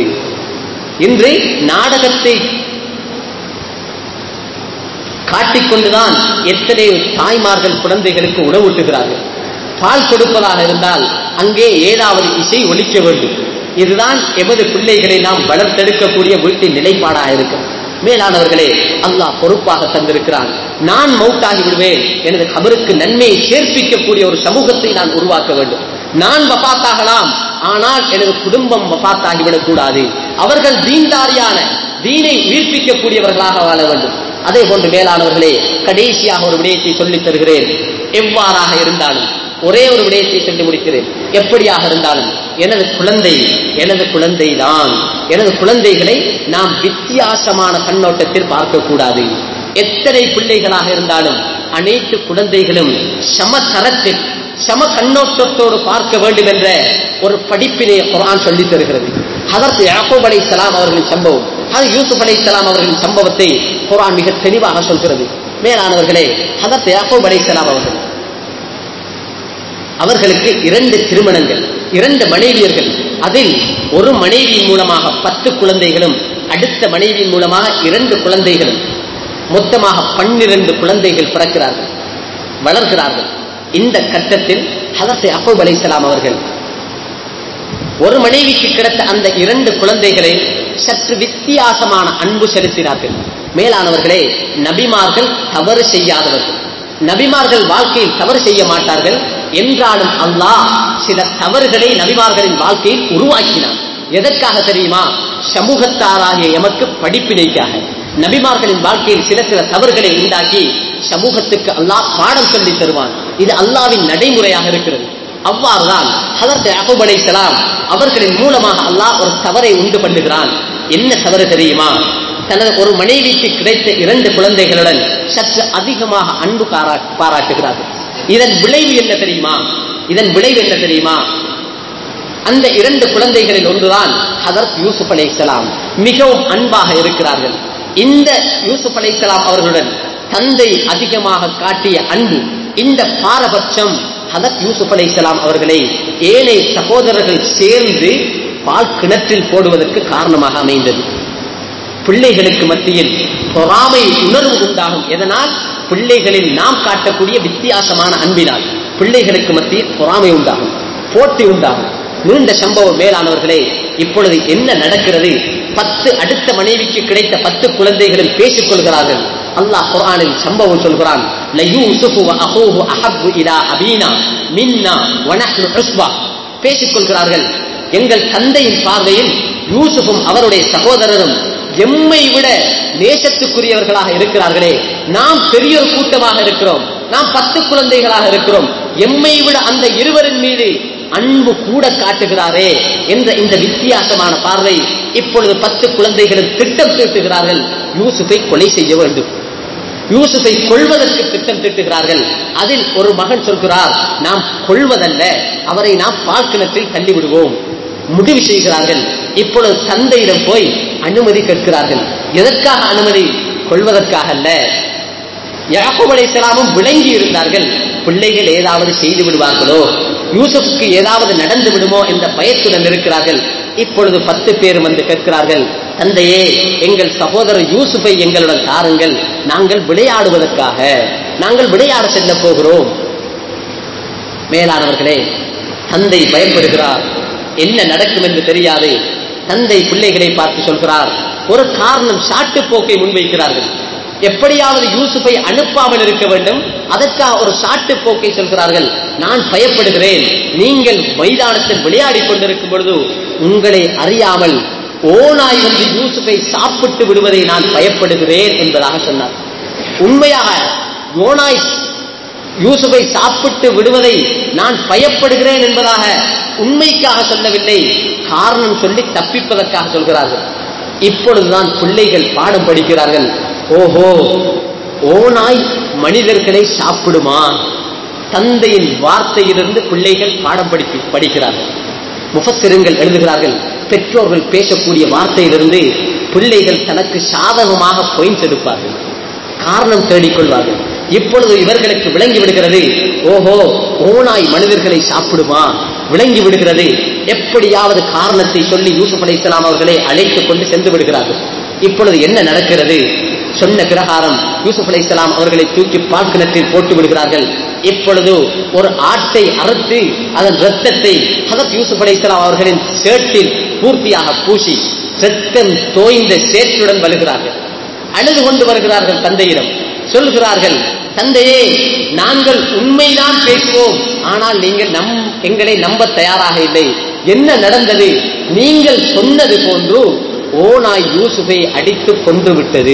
இன்று நாடகத்தை காட்டிக்கொண்டுதான் எத்தனையோ தாய்மார்கள் குழந்தைகளுக்கு உணவூட்டுகிறார்கள் பால் கொடுப்பதாக இருந்தால் அங்கே ஏதாவது இசை ஒலிக்க வேண்டும் இதுதான் எமது பிள்ளைகளை நாம் வளர்த்தெடுக்கக்கூடிய வீட்டின் நிலைப்பாடாக இருக்கும் மேலானவர்களே அல்லாஹ் பொறுப்பாக தந்திருக்கிறான் நான் மௌத்தாகி விடுவேன் எனது கபருக்கு நன்மையை சேர்ப்பிக்கக்கூடிய ஒரு சமூகத்தை நான் உருவாக்க வேண்டும் நான் வபாத்தாகலாம் ஆனால் எனது குடும்பம் வபாத்தாகிவிடக் கூடாது அவர்கள் தீன்தாரியான தீனை உயிர்ப்பிக்கக்கூடியவர்களாக வாழ வேண்டும் அதே போன்று மேலானவர்களே கடைசியாக ஒரு விடயத்தை சொல்லித் தருகிறேன் எவ்வாறாக இருந்தாலும் ஒரே ஒரு விடயத்தை சொல்லி முடிக்கிறேன் எப்படியாக இருந்தாலும் எனது குழந்தை எனது குழந்தை தான் எனது குழந்தைகளை நாம் வித்தியாசமான கண்ணோட்டத்தில் பார்க்கக்கூடாது எத்தனை பிள்ளைகளாக இருந்தாலும் அனைத்து குழந்தைகளும் சம தரத்தில் சம கண்ணோட்டத்தோடு பார்க்க வேண்டும் என்ற ஒரு படிப்பினை குரான் சொல்லித் தருகிறது அதற்கு யாக்கூப் அலை சலாம் அவர்களின் சம்பவம் அது யூசுப் அலை சலாம் அவர்களின் சம்பவத்தை குரான் மிக தெளிவாக சொல்கிறது மேலானவர்களே அதற்கு யாக்கூப் அலை சலாம் அவர்கள் அவர்களுக்கு இரண்டு திருமணங்கள் இரண்டு மனைவியர்கள் அதில் ஒரு மனைவியின் மூலமாக பத்து குழந்தைகளும் அடுத்த மனைவியின் மூலமாக இரண்டு குழந்தைகளும் மொத்தமாக பன்னிரண்டு குழந்தைகள் பிறக்கிறார்கள் வளர்கிறார்கள் இந்த கட்டத்தில் ஹதரத் அகூப் அலைஹிஸ்ஸலாம் அவர்கள் ஒரு மனைவிக்கு கிடைத்த அந்த இரண்டு குழந்தைகளை சற்று வித்தியாசமான அன்பு செலுத்தினார்கள் மேலானவர்களே நபிமார்கள் தவறு செய்யாதவர்கள் நபிமார்கள் வாழ்க்கையில் தவறு செய்ய மாட்டார்கள் என்றாலும் அல்லாஹ் சில தவறுகளை நபிமார்களின் வாழ்க்கையில் உருவாக்கினான் எதற்காக தெரியுமா சமூகத்தாராகிய எமக்கு படிப்பினைக்காக நபிமார்களின் வாழ்க்கையில் சில சில தவறுகளை உண்டாக்கி சமூகத்துக்கு அல்லாஹ் பாடம் சொல்லி தருவான் இது அல்லாவின் நடைமுறையாக இருக்கிறது அவ்வாறுதான் ஹதரத் யாக்கூப் அலைஹிஸ்ஸலாம் அவர்களின் மூலமாக அல்லாஹ் ஒரு தவறை உண்டு பண்ணுகிறான் என்ன தவறு தெரியுமா தனது ஒரு மனைவிக்கு கிடைத்த இரண்டு குழந்தைகளுடன் சற்று அதிகமாக அன்பு பாரா- பாராட்டுகிறார்கள் இதன் விளைவு என்ன தெரியுமா இதன் விளைவு என்ன தெரியுமா அந்த இரண்டு குழந்தைகளில் ஒன்றுதான் ஹதரத் யூசுப் அலைஹிஸ்ஸலாம் மிகவும் அன்பாக இருக்கிறார்கள் இந்த யூசுப் அலைஹிஸ்ஸலாம் அவர்களுடன் தந்தை அதிகமாக காட்டிய அன்பு இந்த பாரபட்சம் ஹதரத் யூசுப் அலைஹிஸ்ஸலாம் அவர்களை ஏழை சகோதரர்கள் சேர்ந்து பால் கிணற்றில் போடுவதற்கு காரணமாக அமைந்தது பிள்ளைகளுக்கு மத்தியில் பொறாமை உணர்வு உண்டாகும் எதனால் பிள்ளைகளில் நாம் காட்டக்கூடிய வித்தியாசமான அன்பினால் பிள்ளைகளுக்கு மத்தியில் பொறாமை உண்டாகும் போட்டி உண்டாகும் நீண்ட சம்பவம் மேலானவர்களே இப்பொழுது என்ன நடக்கிறது பத்து அடுத்த மனைவிக்கு கிடைத்த பத்து குழந்தைகளும் பேசிக் கொள்கிறார்கள் அல்லாஹ் குர்ஆனில் சம்பவம் சொல்கிறான் லயூசுஃபு வ அஹூஹு அஹப்பு இலா அபீனா மின்னா வ நஹ்னு உஸ்பா பேசிக் கொள்கிறார்கள் எங்கள் தந்தையின் பார்வையில் யூசுஃபும் அவருடைய சகோதரரும் எம்மை விட நேசத்துக்குரியவர்களாக இருக்கிறார்களே நாம் பெரிய ஒரு கூட்டமாக இருக்கிறோம் நாம் பத்து குழந்தைகளாக இருக்கிறோம் எம்மை விட அந்த இருவரின் மீது அன்பு கூட காட்டுகிறாரே என்ற இந்த வித்தியாசமான பார்வை இப்பொழுது பத்து குழந்தைகளும் திட்டம் தீட்டுகிறார்கள் யூசுஃபை கொலை செய்ய வேண்டும் யூசுஃபை கொள்வதற்கு திட்டம் திட்டுகிறார்கள் அதில் ஒரு மகன் சொல்கிறார் நாம் கொள்வதல்ல அவரை நாம் பால்கிணத்தில் தள்ளி விடுவோம் முடிவு செய்கிறார்கள் இப்பொழுது தந்தையிடம் போய் அனுமதி கேட்கிறார்கள் எதற்காக அனுமதி கொள்வதற்காக அல்ல யாக்கூப் அலைஹிஸ்ஸலாமும் விளங்கி இருந்தார்கள் பிள்ளைகள் ஏதாவது செய்து விடுவார்களோ யூசுஃப்க்கு ஏதாவது நடந்து விடுமோ என்ற பயத்துடன் இருக்கிறார்கள் இப்பொழுது பத்து பேர் வந்து கேட்கிறார்கள் தந்தையே எங்கள் சகோதரர் யூசுஃபை எங்களுடன் தாருங்கள் நாங்கள் விளையாடுவதற்காக நாங்கள் விளையாட செல்ல போகிறோம் மேலானவர்களே தந்தை பயப்படுகிறார் என்ன நடக்கும் என்று தெரியாது தந்தை பிள்ளைகளை பார்த்து சொல்கிறார் ஒரு காரணம் சாட்டு போக்கை முன்வைக்கிறார்கள் எப்படியாவது யூசுஃபை அனுப்பாமல் இருக்க வேண்டும் அதற்காக ஒரு சாட்டு போக்கை சொல்கிறார்கள் நான் பயப்படுகிறேன் நீங்கள் மைதானத்தில் விளையாடிக் கொண்டிருக்கும் பொழுது உங்களை அறியாமல் ஓநாய் வந்து யூசுஃபை சாப்பிட்டு விடுவதை நான் பயப்படுகிறேன் என்பதாக சொன்னார் உண்மையாக ஓநாய் யூசுஃபை சாப்பிட்டு விடுவதை நான் பயப்படுகிறேன் என்பதாக உண்மைக்காக சொல்லவில்லை காரணம் சொல்லி தப்பிப்பதற்காக சொல்கிறார்கள் இப்பொழுதுதான் பிள்ளைகள் பாடம் படிக்கிறார்கள் ஓஹோ ஓநாய் மனிதர்களை சாப்பிடுமா தந்தையின் வார்த்தையிலிருந்து பிள்ளைகள் பாடம் படிப்பி படிக்கிறார்கள் முஃபssiருங்கள் எழுதுகிறார்கள் பெற்றோர்கள் பேசக்கூடிய வார்த்தையிலிருந்து பிள்ளைகள் தனக்கு சாதகமாக பாயிண்ட்ஸ் எடுப்பார்கள் காரணம் தேடிக்கொள்வார்கள் இப்பொழுது இவர்களுக்கு விளங்கி விடுகிறது ஓஹோ ஓனாய் மனிதர்களை சாப்பிடுமா விளங்கி விடுகிறது எப்படியாவது காரணத்தை சொல்லி யூசுப் அலைஹிஸ்ஸலாம் அவர்களை அழைத்துக் கொண்டு சென்று விடுகிறார்கள் இப்பொழுது என்ன நடக்கிறது சொன்ன பிரகாரம் யூசுப் அலைஹிஸ்ஸலாம் அவர்களை தூக்கி பால்கிணற்றில் போட்டு விடுகிறார்கள் இப்பொழுது ஒரு ஆட்டை அறுத்து அதன் ரத்தத்தை ஹதரத் யூசுப் அலைஹிஸ்ஸலாம் அவர்களின் சேற்றில் பூர்த்தியாக பூசி ரத்தம் தோய்ந்த சேற்றுடன் வருகிறார்கள் அழுது கொண்டு வருகிறார்கள் தந்தையிடம் சொல்கிறார்கள் தந்தையே நாங்கள் உண்மைதான் பேசுவோம் ஆனால் நீங்கள் நம் எங்களை நம்ப தயாராக இல்லை என்ன நடந்தது நீங்கள் சொன்னது போன்று ஓனாய் யூசுஃபை அடித்து கொண்டு விட்டது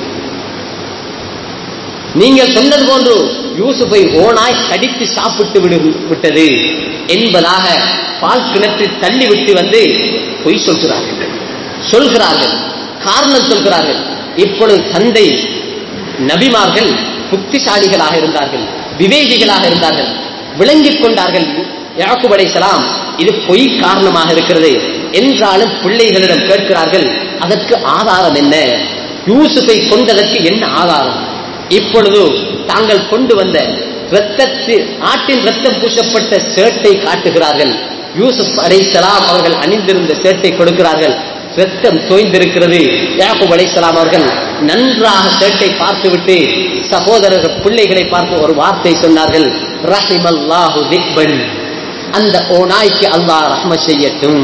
நீங்கள் சொன்னது போன்று யூசுஃபை ஓனாய் கடித்து சாப்பிட்டு விடு விட்டது என்பதாக பால் கிணற்றில் தள்ளிவிட்டு வந்து பொய் சொல்கிறார்கள் சொல்கிறார்கள் காரணம் சொல்கிறார்கள் இப்பொழுது தந்தை நபிமார்கள் புத்திசாலிகளாக இருந்தார்கள் விவேகிகளாக இருந்தார்கள் விளங்கிக் கொண்டார்கள் யாக்குப் அலைஹிஸ்ஸலாம் இது பொய் காரணமாக இருக்கிறது என்றாலும் பிள்ளைகளிடம் கேட்கிறார்கள் அதற்கு ஆதாரம் என்ன யூசுஃபை கொண்டதற்கு என்ன ஆதாரம் இப்பொழுது தாங்கள் கொண்டு வந்த இரத்தத்தில் ஆட்டின் ரத்தம் பூசப்பட்ட சேட்டை காட்டுகிறார்கள் யூசுப் அலைஹிஸ்ஸலாம் அவர்கள் அணிந்திருந்த சேட்டை கொடுக்கிறார்கள் ரத்தம் தோய்ந்திருக்கிறது யாக்கூப் அலைஹிஸ்ஸலாம் அவர்கள் நன்றாக சேட்டை பார்த்துவிட்டு சகோதரர்கள் பிள்ளைகளை பார்த்து ஒரு வார்த்தை சொன்னார்கள் ரஹிமல்லாஹு திக்பன் அந்த ஓநாய்க்கு அல்லாஹ் ரஹ்ம செய்யட்டும்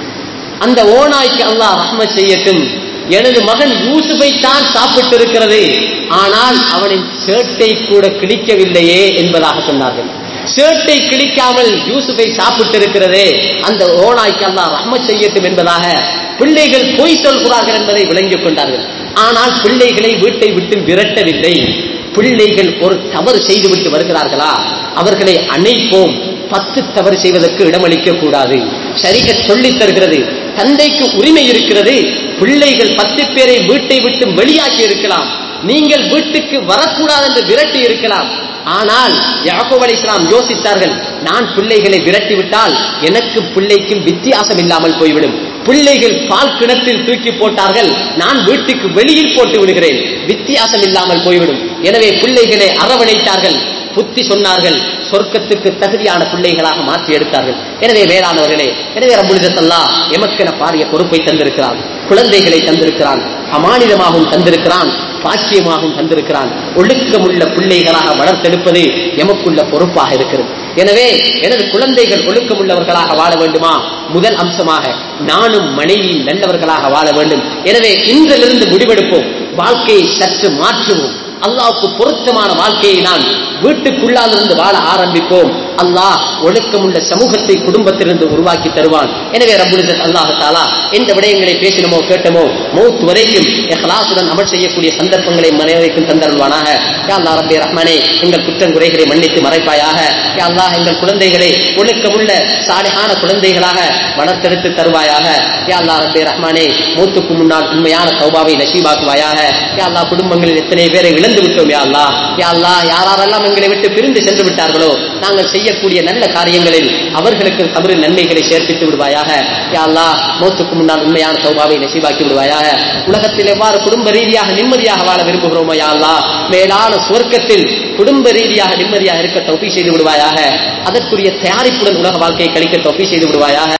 அந்த ஓநாய்க்கு அல்லாஹ் ரஹ்ம செய்யட்டும் எனது மகன் யூசுஃபை தான் சாப்பிட்டு இருக்கிறது ஆனால் அவனின் சேட்டை கூட கிழிக்கவில்லையே என்பதாக சொன்னார்கள் சேட்டை கிழிக்காமல் யூசுஃபை சாப்பிட்டு இருக்கிறதே அந்த ஓனாய்க்கு அல்லாஹ் ரஹ்மத் செய்யட்டும் என்பதாக பிள்ளைகள் பொய் சொல்கிறார்கள் என்பதை விளங்கிக் கொண்டார்கள் ஆனால் பிள்ளைகளை வீட்டை விட்டு விரட்டவில்லை பிள்ளைகள் ஒரு தவறு செய்துவிட்டு வருகிறார்களா அவர்களை அணைப்போம் பத்து தவறு செய்வதற்கு இடமளிக்க கூடாது சரிக சொல்லித் தருகிறது தந்தைக்கு உரிமை இருக்கிறது பிள்ளைகள் பத்து பேரை வீட்டை விட்டு வெளியாக்கி இருக்கலாம் நீங்கள் வீட்டுக்கு வரக்கூடாது என்று விரட்டி இருக்கலாம் ஆனால் யாக்கூப் அலைஹிஸ்ஸலாம் யோசித்தார்கள் நான் பிள்ளைகளை விரட்டி விட்டால் எனக்கு பிள்ளைக்கும் வித்தியாசம் இல்லாமல் போய்விடும் பிள்ளைகள் பால் கிணத்தில் தூக்கி போட்டார்கள் நான் வீட்டுக்கு வெளியில் போட்டு விடுகிறேன் வித்தியாசம் இல்லாமல் போய்விடும் எனவே பிள்ளைகளை அரவணைத்தார்கள் புத்தி சொன்னார்கள் சொர்க்கத்துக்கு தகுதியான பிள்ளைகளாக மாற்றி எடுத்தார்கள் எனவே வேளாணவர்களே எனவே ரபுலிதத்தல்லா எமக்கென பாரிய பொறுப்பை தந்திருக்கிறான் குழந்தைகளை தந்திருக்கிறான் அமானிதமாகவும் தந்திருக்கிறான் பாக்கியமாகவும் தந்திருக்கிறான் ஒழுக்கமுள்ள பிள்ளைகளாக வளர்த்தெடுப்பது எமக்குள்ள பொறுப்பாக இருக்கிறது எனவே எனது குழந்தைகள் ஒழுக்கமுள்ளவர்களாக வாழ வேண்டுமா முதல் அம்சமாக நானும் மனைவி நல்லவர்களாக வாழ வேண்டும் எனவே இன்றிலிருந்து முடிவெடுப்போம் வாழ்க்கையை சற்று மாற்றுவோம் அல்லாவுக்கு பொருத்தமான வாழ்க்கையை நான் வீட்டுக்குள்ளாலிருந்து வாழ ஆரம்பிப்போம் அல்லாஹ் ஒழுக்கமுள்ள சமூகத்தை குடும்பத்திலிருந்து உருவாக்கி தருவான் எனவே ரபுலிசத் அல்லாஹ் தாலா எந்த விடயங்களை பேசினமோ கேட்டமோ மௌத் வரைக்கும் எஹ்லாசுடன் அமல் செய்யக்கூடிய சந்தர்ப்பங்களை மனைவரைக்கும் தந்தருவானாக யா அல்லாஹ் ரப்பே ரஹ்மானே எங்கள் குற்றம் குறைகளை மன்னித்து மறைப்பாயாக யா அல்லாஹ் எங்கள் குழந்தைகளை ஒழுக்கமுள்ள சாலையான குழந்தைகளாக வளர்த்தெடுத்து தருவாயாக யா அல்லாஹ் ரப்பே ரஹ்மானே மூத்துக்கு முன்னால் உண்மையான சௌபாவை நசீபாக்குவாயாக யா அல்லாஹ் குடும்பங்களில் எத்தனை பேரை இழந்து விட்டோம் யா அல்லாஹ் யா அல்லாஹ் யாரெல்லாம் எங்களை விட்டு பிரிந்து சென்று விட்டார்களோ நாங்கள் செய்யக்கூடிய நல்ல காரியங்களில் அவர்களுக்கு கபரில் நன்மைகளை சேர்ப்பித்து விடுவாயாக யா அல்லாஹ் மௌத்துக்கு முன்னால் உண்மையான சௌபாவை நசீபாக்கி விடுவாயாக உலகத்தில் எவ்வாறு குடும்ப ரீதியாக நிம்மதியாக வாழ விரும்புகிறோமோ யா அல்லாஹ் மேலான சுவர்க்கத்தில் குடும்ப ரீதியாக நிம்மதியாக இருக்க தொப்பி செய்து விடுவாயாக அதற்குரிய தயாரிப்புடன் உலக வாழ்க்கையை கழிக்க தொப்பி செய்து விடுவாயாக